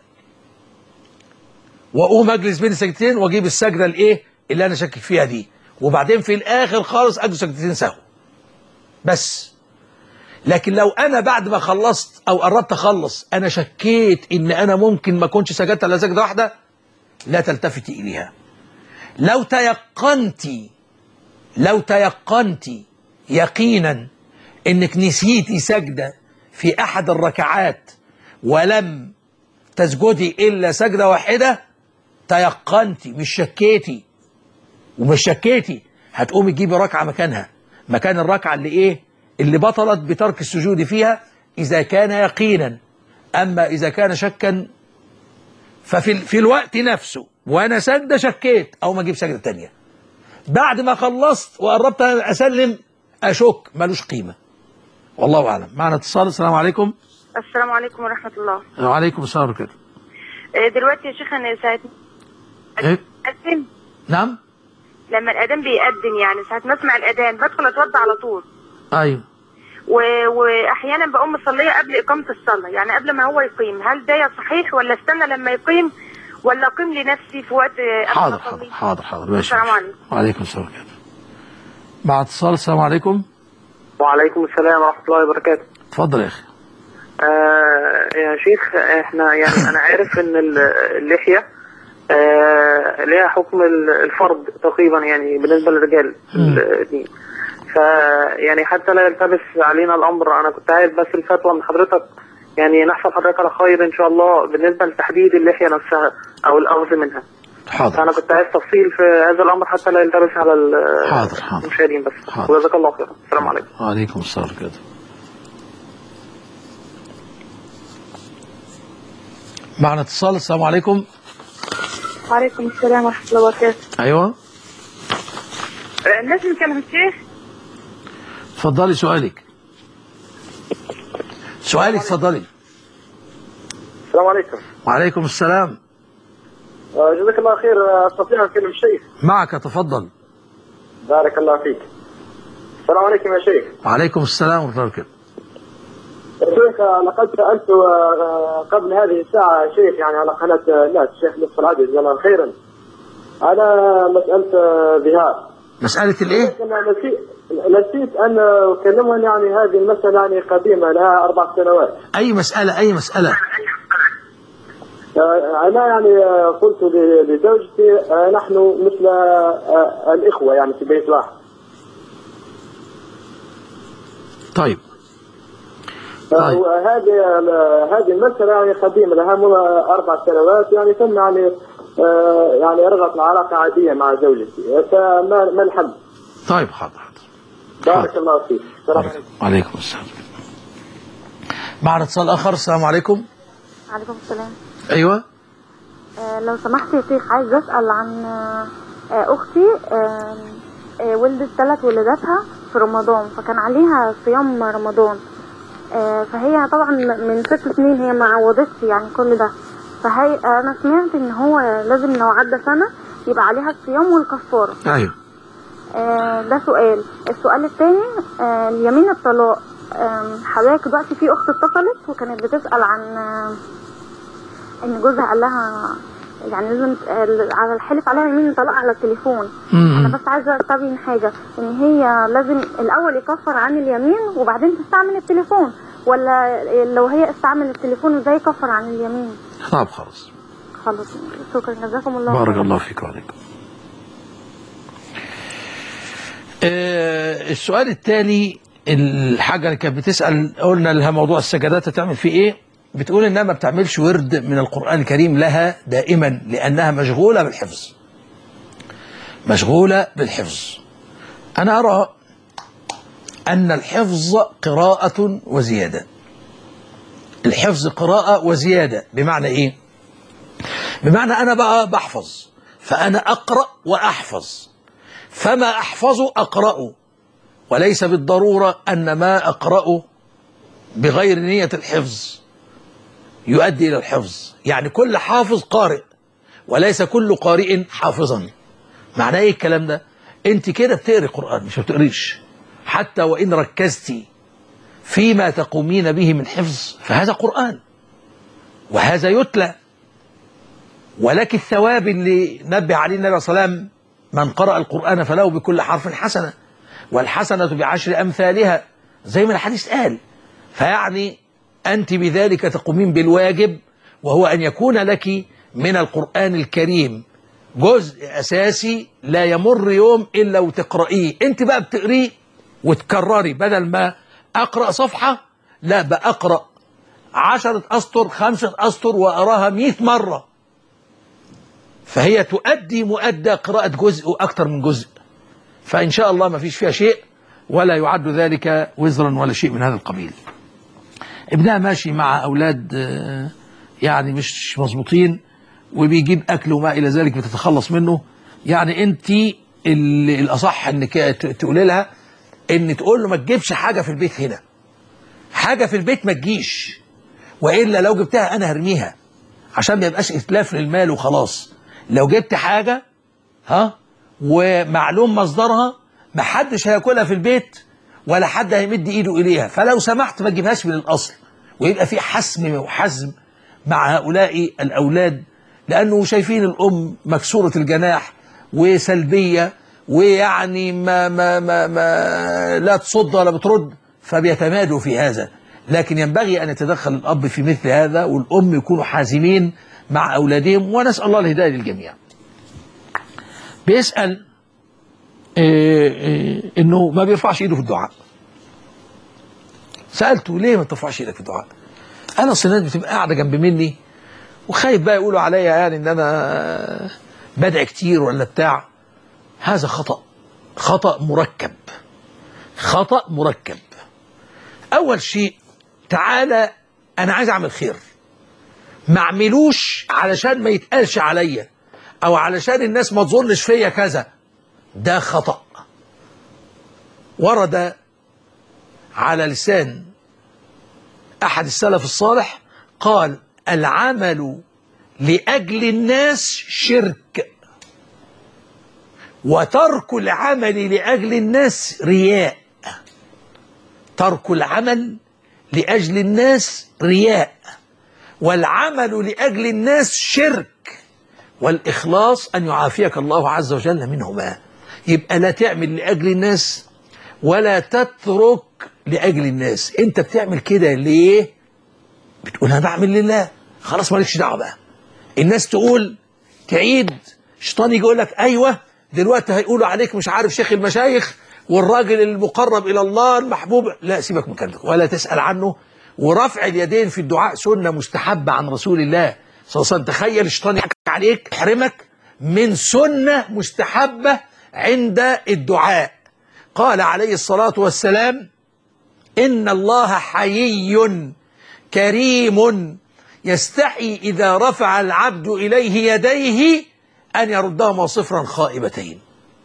وأقوم أجلس بين السجدتين وأجيب السجدة الإيه اللي أنا شاكك فيها دي وبعدين في الآخر خالص أجلس سجدتين سهو بس لكن لو أنا بعد ما خلصت أو قربت أخلص أنا شكيت إن أنا ممكن ما أكونش سجدت إلا سجدة واحدة لا تلتفتي إليها لو تيقنت لو تيقنت يقينا انك نسيتي سجدة في احد الركعات ولم تسجدي الا سجدة واحدة تيقنتي مش شكيتي ومش شكيتي هتقومي تجيبي ركعة مكانها مكان الركعة اللي ايه اللي بطلت بترك السجود فيها اذا كان يقينا اما اذا كان شكا ففي في الوقت نفسه وانا سجده شكيت او ما اجيب سجده تانية بعد ما خلصت وقربت اسلم اشك ملوش قيمه والله اعلم معنا اتصال السلام عليكم السلام عليكم ورحمة الله وعليكم السلام ورحمه الله آه، دلوقتي يا شيخ انا ساعة إيه؟ أذن نعم لما الأذان بيأذن يعني ساعة ما أسمع الأذان بدخل أتوضى على طول ايوه و... وأحيانا بقوم مصلية قبل إقامة الصلاة يعني قبل ما هو يقيم هل ده صحيح ولا استنى لما يقيم ولا أقيم لنفسي في وقت آه، قبل حاضر ما أصلي؟ حاضر حاضر حاضر ماشي السلام ماشي. عليكم. وعليكم السلام ورحمة الله. مع اتصال السلام عليكم وعليكم السلام ورحمة الله وبركاته اتفضل يا اخي آه يا شيخ احنا يعني انا عارف ان ال- اللحية آه ليها حكم ال- الفرض تقريبا يعني بالنسبة للرجال في الدين ف يعني حتى لا يلتبس علينا الامر انا كنت عايز بس الفتوى من حضرتك يعني نحصل حضرتك على خير ان شاء الله بالنسبة لتحديد اللحية نفسها او الاخذ منها حاضر فانا كنت عايز تفصيل في هذا الامر حتى لا يلتبس على ال- حاضر حاضر المشاهدين بس حاضر. وجزاك الله خير السلام عليكم وعليكم السلام ورحمة الله معنا اتصال السلام عليكم وعليكم السلام ورحمة الله وبركاته ايوه الناس اللي كانوا الشيخ اتفضلي سؤالك سؤالك اتفضلي السلام عليكم وعليكم السلام آه، جزاك الله خير آه، استطيع ان اكلم الشيخ معك تفضل بارك الله فيك السلام عليكم يا شيخ وعليكم السلام ورحمة الله وبركاته يا شيخ آه، لقد سالت آه، قبل هذه الساعه شيخ يعني على قناه آه، الناس الشيخ لطفي العدل جزاه الله خيرا على مساله آه، ذهاب مسألة الايه؟ لكن نسيت نسيت ان اكلمهم يعني هذه المساله يعني قديمه لها اربع سنوات اي مسألة اي مسألة آه، انا يعني آه، قلت ل- لزوجتي آه، نحن مثل آه، الاخوه يعني في بيت واحد طيب طيب. هذه هذه المسألة يعني قديمة لها من أربع سنوات يعني ثم يعني آه، يعني ألغت العلاقة عادية مع زوجتي فما ما الحل؟ طيب حاضر بارك الله فيك السلام عليكم وعليكم السلام معنا اتصال اخر السلام عليكم عليكم السلام ايوه آه لو سمحت يا شيخ عايز اسال عن آه آه، اختي آه آه ولدت ثلاث ولاداتها في رمضان فكان عليها صيام رمضان آه فهي طبعا من ست سنين هي ما عوضتش يعني كل ده فهي انا سمعت ان هو لازم لو عدى سنه يبقى عليها الصيام والكفاره ايوه آه، ده سؤال السؤال الثاني آه، اليمين الطلاق آم، حضرتك دلوقتي في اخت اتصلت وكانت بتسال عن آه، ان جوزها قال لها يعني لازم آه، على الحلف عليها يمين الطلاق على التليفون مم. انا بس عايزه استبين حاجه ان هي لازم الاول يكفر عن اليمين وبعدين تستعمل التليفون ولا لو هي استعمل التليفون ازاي يكفر عن اليمين طب خلاص خلاص شكرا جزاكم الله بارك خيرا. الله فيك وعليكم آه السؤال التالي الحاجة اللي كانت بتسأل قلنا لها موضوع السجدات هتعمل فيه ايه بتقول انها ما بتعملش ورد من القرآن الكريم لها دائما لأنها مشغولة بالحفظ مشغولة بالحفظ أنا أرى أن الحفظ قراءة وزيادة الحفظ قراءة وزيادة بمعنى إيه بمعنى أنا بقى بحفظ فأنا أقرأ وأحفظ فما أحفظه أقرأه وليس بالضرورة أن ما أقرأه بغير نية الحفظ يؤدي إلى الحفظ يعني كل حافظ قارئ وليس كل قارئ حافظا معناه إيه الكلام ده أنت كده بتقري قرآن مش بتقريش حتى وإن ركزتي فيما تقومين به من حفظ فهذا قرآن وهذا يتلى ولك الثواب اللي نبه عليه النبي صلى الله عليه وسلم من قرأ القرآن فله بكل حرف حسنة والحسنة بعشر أمثالها زي ما الحديث قال فيعني أنت بذلك تقومين بالواجب وهو أن يكون لك من القرآن الكريم جزء أساسي لا يمر يوم إلا وتقرأيه أنت بقى بتقريه وتكرري بدل ما أقرأ صفحة لا بأقرأ عشرة أسطر خمسة أسطر وأراها مئة مرة فهي تؤدي مؤدى قراءة جزء وأكثر من جزء فإن شاء الله ما فيش فيها شيء ولا يعد ذلك وزرا ولا شيء من هذا القبيل ابنها ماشي مع أولاد آه، يعني مش مظبوطين وبيجيب أكل وما إلى ذلك بتتخلص منه يعني أنت ال- الأصح أنك ت- تقولي لها أن تقول له ما تجيبش حاجة في البيت هنا حاجة في البيت ما تجيش وإلا لو جبتها أنا هرميها عشان ما يبقاش اتلاف للمال وخلاص لو جبت حاجة ها ومعلوم مصدرها ما حدش هياكلها في البيت ولا حد هيمد ايده اليها فلو سمحت ما تجيبهاش من الاصل ويبقى في حسم وحزم مع هؤلاء الاولاد لانه شايفين الام مكسوره الجناح وسلبيه ويعني ما ما ما, ما لا تصد ولا بترد فبيتمادوا في هذا لكن ينبغي ان يتدخل الاب في مثل هذا والام يكونوا حازمين مع اولادهم ونسال الله الهدايه للجميع. بيسال إيه إيه انه ما بيرفعش ايده في الدعاء. سالته ليه ما ترفعش ايدك في الدعاء؟ انا اصل الناس بتبقى قاعده جنب مني وخايف بقى يقولوا عليا يعني ان انا بدعي كتير ولا بتاع هذا خطأ خطأ مركب خطأ مركب أول شيء تعالى أنا عايز أعمل خير ما أعملوش علشان ما يتقالش عليا أو علشان الناس ما تظنش فيا كذا ده خطأ ورد على لسان أحد السلف الصالح قال العمل لأجل الناس شرك وترك العمل لأجل الناس رياء ترك العمل لأجل الناس رياء والعمل لأجل الناس شرك والإخلاص أن يعافيك الله عز وجل منهما يبقى لا تعمل لأجل الناس ولا تترك لأجل الناس أنت بتعمل كده ليه بتقول أنا بعمل لله خلاص مالكش دعوة بقى الناس تقول تعيد شيطان يجي يقول لك أيوه دلوقتي هيقولوا عليك مش عارف شيخ المشايخ والراجل المقرب إلى الله المحبوب لا سيبك من كلامك ولا تسأل عنه ورفع اليدين في الدعاء سنة مستحبة عن رسول الله صلى الله عليه وسلم تخيل الشيطان يحكي عليك يحرمك من سنة مستحبة عند الدعاء قال عليه الصلاة والسلام إن الله حيي كريم يستحي إذا رفع العبد إليه يديه أن يردهما صفرا خائبتين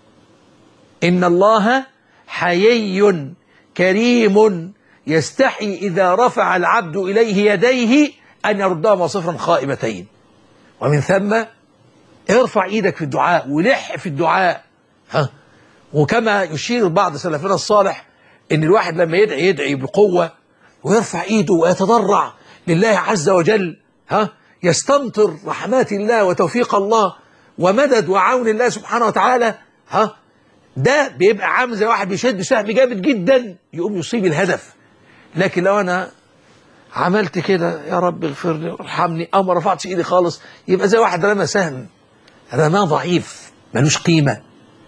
إن الله حيي كريم يستحي إذا رفع العبد إليه يديه أن يردهما صفرا خائبتين ومن ثم ارفع ايدك في الدعاء ولح في الدعاء ها وكما يشير بعض سلفنا الصالح ان الواحد لما يدعي يدعي بقوه ويرفع ايده ويتضرع لله عز وجل ها يستمطر رحمات الله وتوفيق الله ومدد وعون الله سبحانه وتعالى ها ده بيبقى عامل زي واحد بيشد سهم جامد جدا يقوم يصيب الهدف لكن لو انا عملت كده يا رب اغفر لي وارحمني او ما رفعتش ايدي خالص يبقى زي واحد رمى سهم رماه ضعيف ملوش قيمه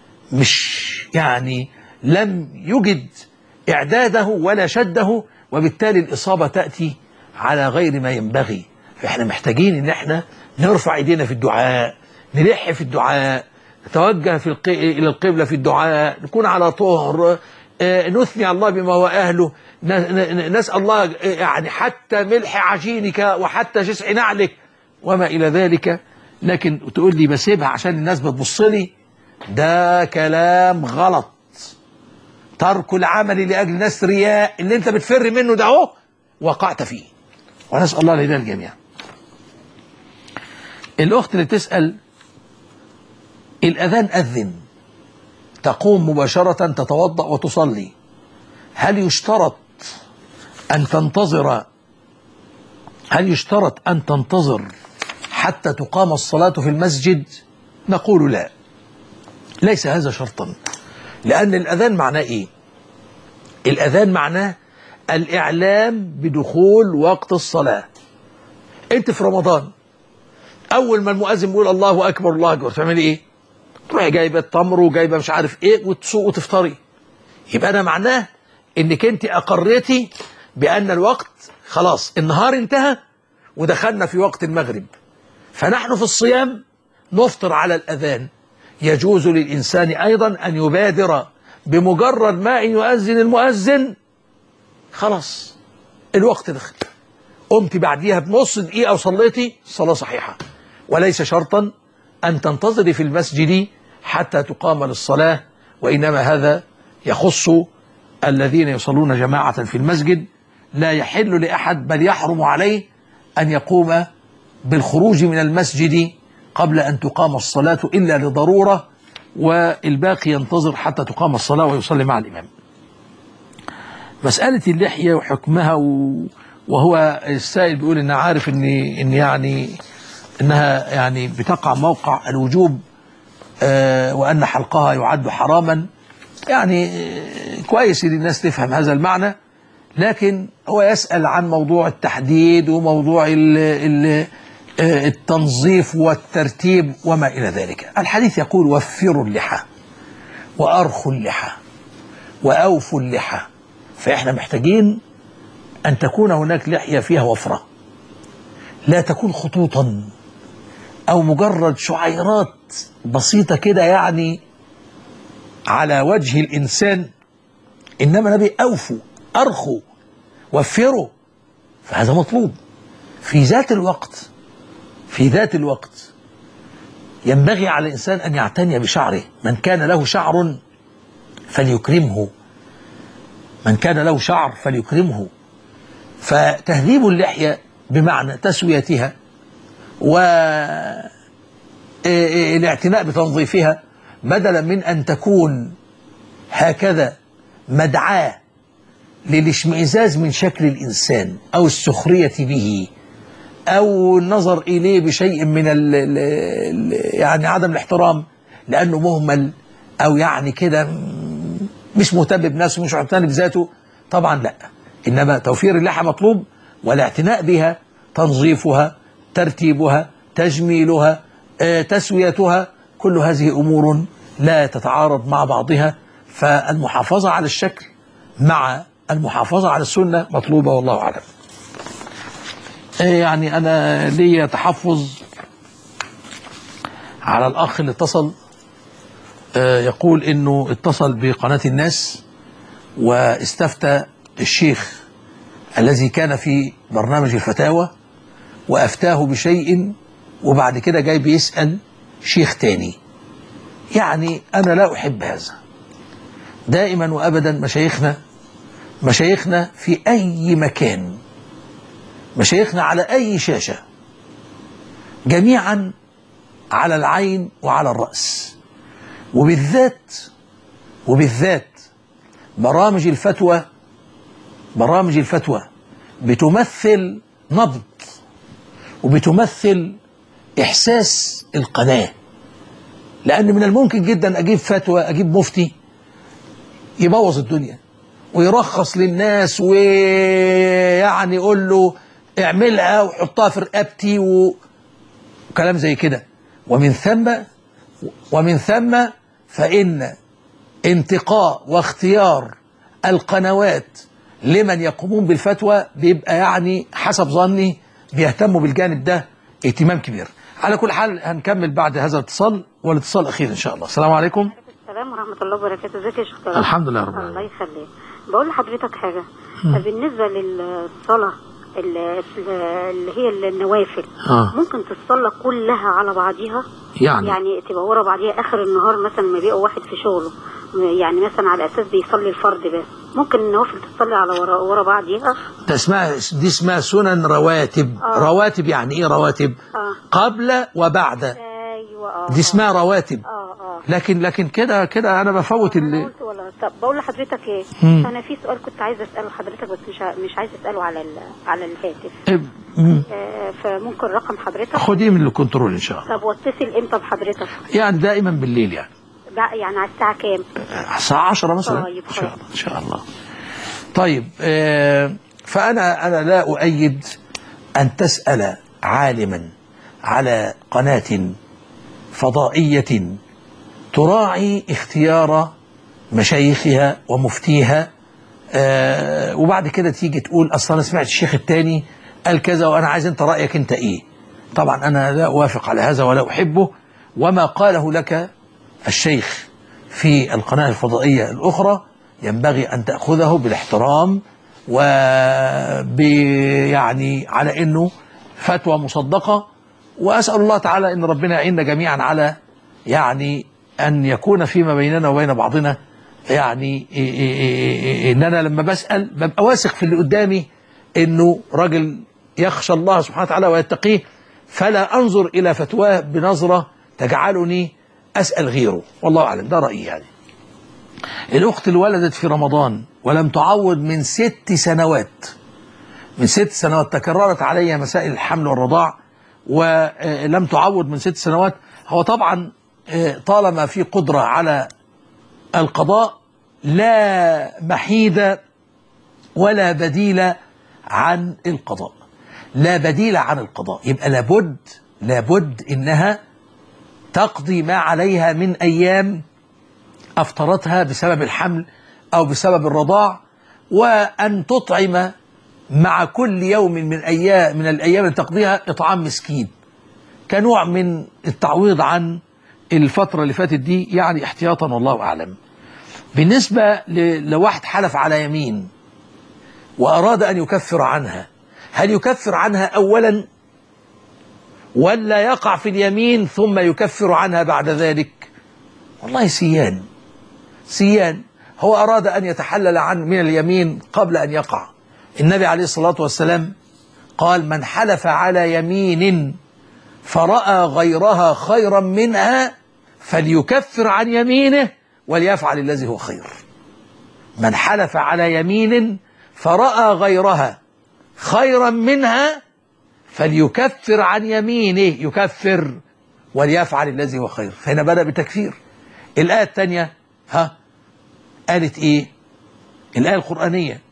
مش يعني لم يجد اعداده ولا شده وبالتالي الاصابه تاتي على غير ما ينبغي فاحنا محتاجين ان احنا نرفع ايدينا في الدعاء نلح في الدعاء نتوجه في الق... الى القبله في الدعاء نكون على طهر آه، نثني على الله بما هو اهله ن- ن- نسال الله آه، يعني حتى ملح عجينك وحتى جسع نعلك وما الى ذلك لكن تقول لي بسيبها عشان الناس بتبص لي ده كلام غلط ترك العمل لاجل ناس رياء اللي انت بتفر منه ده اهو وقعت فيه ونسال الله الهدايه الجميع الاخت اللي تسال الاذان اذن تقوم مباشره تتوضا وتصلي هل يشترط ان تنتظر هل يشترط ان تنتظر حتى تقام الصلاه في المسجد نقول لا ليس هذا شرطا لأن الأذان معناه إيه الأذان معناه الإعلام بدخول وقت الصلاة أنت في رمضان أول ما المؤذن بيقول الله أكبر الله أكبر تعملي إيه تروحي جايبة تمر وجايبة مش عارف إيه وتسوق وتفطري يبقى أنا معناه إنك أنت أقريتي بأن الوقت خلاص النهار انتهى ودخلنا في وقت المغرب فنحن في الصيام نفطر على الأذان يجوز للإنسان أيضا أن يبادر بمجرد ما أن يؤذن المؤذن خلاص الوقت دخل قمت بعديها بنص دقيقة وصليتي صلاة صحيحة وليس شرطا أن تنتظري في المسجد حتى تقام للصلاة وإنما هذا يخص الذين يصلون جماعة في المسجد لا يحل لأحد بل يحرم عليه أن يقوم بالخروج من المسجد قبل أن تقام الصلاة إلا لضرورة والباقي ينتظر حتى تقام الصلاة ويصلي مع الإمام مسألة اللحية وحكمها و... وهو السائل بيقول إن عارف إن إن يعني إنها يعني بتقع موقع الوجوب آه وأن حلقها يعد حراما يعني آه، كويس إن الناس تفهم هذا المعنى لكن هو يسأل عن موضوع التحديد وموضوع ال ال آه، التنظيف والترتيب وما إلى ذلك الحديث يقول وفروا اللحى وأرخوا اللحى وأوفوا اللحى فإحنا محتاجين أن تكون هناك لحية فيها وفرة لا تكون خطوطا أو مجرد شعيرات بسيطة كده يعني على وجه الإنسان إنما نبي أوفوا أرخوا وفروا فهذا مطلوب في ذات الوقت في ذات الوقت ينبغي على الإنسان أن يعتني بشعره من كان له شعر فليكرمه من كان له شعر فليكرمه فتهذيب اللحية بمعنى تسويتها والاعتناء بتنظيفها بدلا من أن تكون هكذا مدعاة للاشمئزاز من شكل الإنسان أو السخرية به أو النظر إليه بشيء من ال ال ال يعني عدم الاحترام لأنه مهمل أو يعني كده مش مهتم بنفسه مش مهتم بذاته طبعا لا إنما توفير اللحى مطلوب والاعتناء بها تنظيفها ترتيبها تجميلها آه، تسويتها كل هذه أمور لا تتعارض مع بعضها فالمحافظة على الشكل مع المحافظة على السنة مطلوبة والله أعلم آه، يعني أنا لي تحفظ على الأخ اللي اتصل آه، يقول إنه اتصل بقناة الناس واستفتى الشيخ الذي كان في برنامج الفتاوى وأفتاه بشيء وبعد كده جاي بيسأل شيخ تاني يعني أنا لا أحب هذا دائما وأبدا مشايخنا مشايخنا في أي مكان مشايخنا على أي شاشة جميعا على العين وعلى الرأس وبالذات وبالذات برامج الفتوى برامج الفتوى بتمثل نبض وبتمثل إحساس القناة لأن من الممكن جدا أجيب فتوى أجيب مفتي يبوظ الدنيا ويرخص للناس ويعني يقول له اعملها وحطها في رقبتي و- وكلام زي كده ومن ثم ومن ثم فإن انتقاء واختيار القنوات لمن يقومون بالفتوى بيبقى يعني حسب ظني بيهتموا بالجانب ده اهتمام كبير على كل حال هنكمل بعد هذا الاتصال والاتصال الأخير إن شاء الله السلام عليكم السلام ورحمة الله وبركاته ازيك يا شيخ طارق؟ الحمد لله رب العالمين. الله يخليك بقول لحضرتك حاجة بالنسبة للصلاة ال- اللي هي النوافل آه. ممكن تصلى كلها على بعضيها يعني. يعني تبقى ورا بعضيها اخر النهار مثلا ما بيبقى واحد في شغله يعني مثلا على اساس بيصلي الفرض بس ممكن النوافل تصلي على ورا, ورا بعضيها ده اسمها دي اسمها سنن رواتب آه. رواتب يعني ايه رواتب اه قبل وبعد ايوه اه دي اسمها رواتب اه اه لكن لكن كده كده انا بفوت اللي قلت ولا طب بقول لحضرتك ايه مم. انا في سؤال كنت عايزه اساله لحضرتك بس مش ع- مش عايزه اساله على ال- على الهاتف إيه، مم. آه، فممكن رقم حضرتك خديه من الكنترول ان شاء الله طب واتصل امتى بحضرتك يعني دائما بالليل يعني بقى يعني على الساعه كام الساعة 10 مثلا طيب ان شاء الله ان شاء الله طيب آه، فانا انا لا اؤيد ان تسال عالما على قناة فضائية تراعي اختيار مشايخها ومفتيها آه، وبعد كده تيجي تقول اصلا انا سمعت الشيخ التاني قال كذا وانا عايز انت رايك انت ايه طبعا انا لا اوافق على هذا ولا احبه وما قاله لك الشيخ في القناه الفضائيه الاخرى ينبغي ان تاخذه بالاحترام وب يعني على انه فتوى مصدقه واسال الله تعالى ان ربنا يعيننا جميعا على يعني ان يكون فيما بيننا وبين بعضنا يعني إيه إيه إيه إيه ان انا لما بسال ببقى واثق في اللي قدامي انه راجل يخشى الله سبحانه وتعالى ويتقيه فلا أنظر إلى فتواه بنظرة تجعلني أسأل غيره والله أعلم ده رأيي يعني الأخت اللي ولدت في رمضان ولم تعوض من ست سنوات من ست سنوات تكررت علي مسائل الحمل والرضاع ولم تعوض من ست سنوات هو طبعا طالما في قدرة على القضاء لا محيد ولا بديل عن القضاء لا بديل عن القضاء يبقى لابد لابد انها تقضي ما عليها من ايام افطرتها بسبب الحمل او بسبب الرضاع وان تطعم مع كل يوم من ايام من الايام اللي تقضيها اطعام مسكين كنوع من التعويض عن الفتره اللي فاتت دي يعني احتياطا والله اعلم بالنسبه ل- لواحد حلف على يمين واراد ان يكفر عنها هل يكفر عنها اولا ولا يقع في اليمين ثم يكفر عنها بعد ذلك والله سيان سيان هو أراد أن يتحلل عن من اليمين قبل أن يقع النبي عليه الصلاة والسلام قال من حلف على يمين فرأى غيرها خيرا منها فليكفر عن يمينه وليفعل الذي هو خير من حلف على يمين فرأى غيرها خيرا منها فليكفر عن يمينه يكفر وليفعل الذي هو خير فهنا بدأ بتكفير الآية الثانية ها قالت إيه الآية القرآنية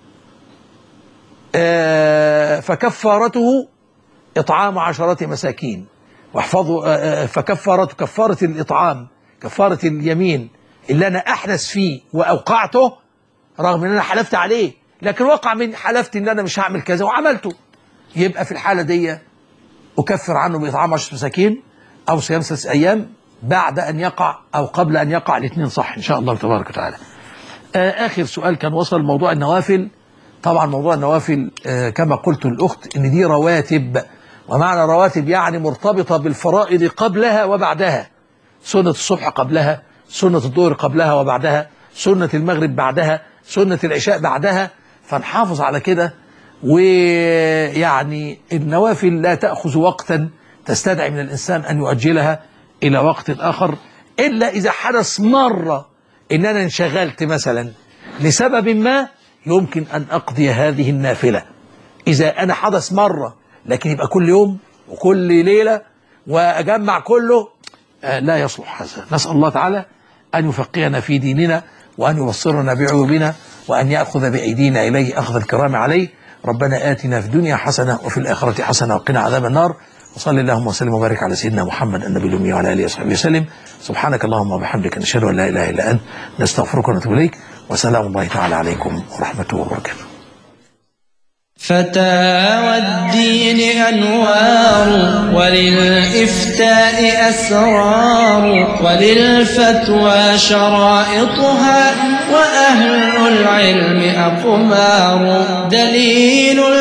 آه فكفارته إطعام عشرة مساكين واحفظوا آه آه، فكفارته كفارة الإطعام كفارة اليمين اللي أنا أحدث فيه وأوقعته رغم أن أنا حلفت عليه لكن وقع من حلفت أن أنا مش هعمل كذا وعملته يبقى في الحالة دي أكفر عنه بإطعام عشرة مساكين أو صيام ثلاث أيام بعد أن يقع أو قبل أن يقع الاثنين صح إن شاء الله تبارك وتعالى آه آخر سؤال كان وصل موضوع النوافل طبعا موضوع النوافل آه كما قلت للأخت إن دي رواتب ومعنى رواتب يعني مرتبطة بالفرائض قبلها وبعدها سنة الصبح قبلها سنة الظهر قبلها وبعدها سنة المغرب بعدها سنة العشاء بعدها فنحافظ على كده ويعني النوافل لا تأخذ وقتا تستدعي من الإنسان أن يؤجلها إلى وقت آخر إلا إذا حدث مرة إن أنا انشغلت مثلا لسبب ما يمكن أن أقضي هذه النافلة إذا أنا حدث مرة لكن يبقى كل يوم وكل ليلة وأجمع كله آه، لا يصلح هذا نسأل الله تعالى أن يفقهنا في ديننا وأن يبصرنا بعيوبنا وأن يأخذ بأيدينا إليه أخذ الكرام عليه ربنا آتنا في الدنيا حسنة وفي الآخرة حسنة وقنا عذاب النار وصل اللهم وسلم وبارك على سيدنا محمد النبي الأمي وعلى آله وصحبه وسلم سبحانك اللهم وبحمدك نشهد أن لا إله إلا أنت نستغفرك ونتوب إليك وسلام الله تعالى عليكم ورحمته وبركاته فتاوى الدين أنوار وللإفتاء أسرار وللفتوى شرائطها وأهل العلم أقمار دليل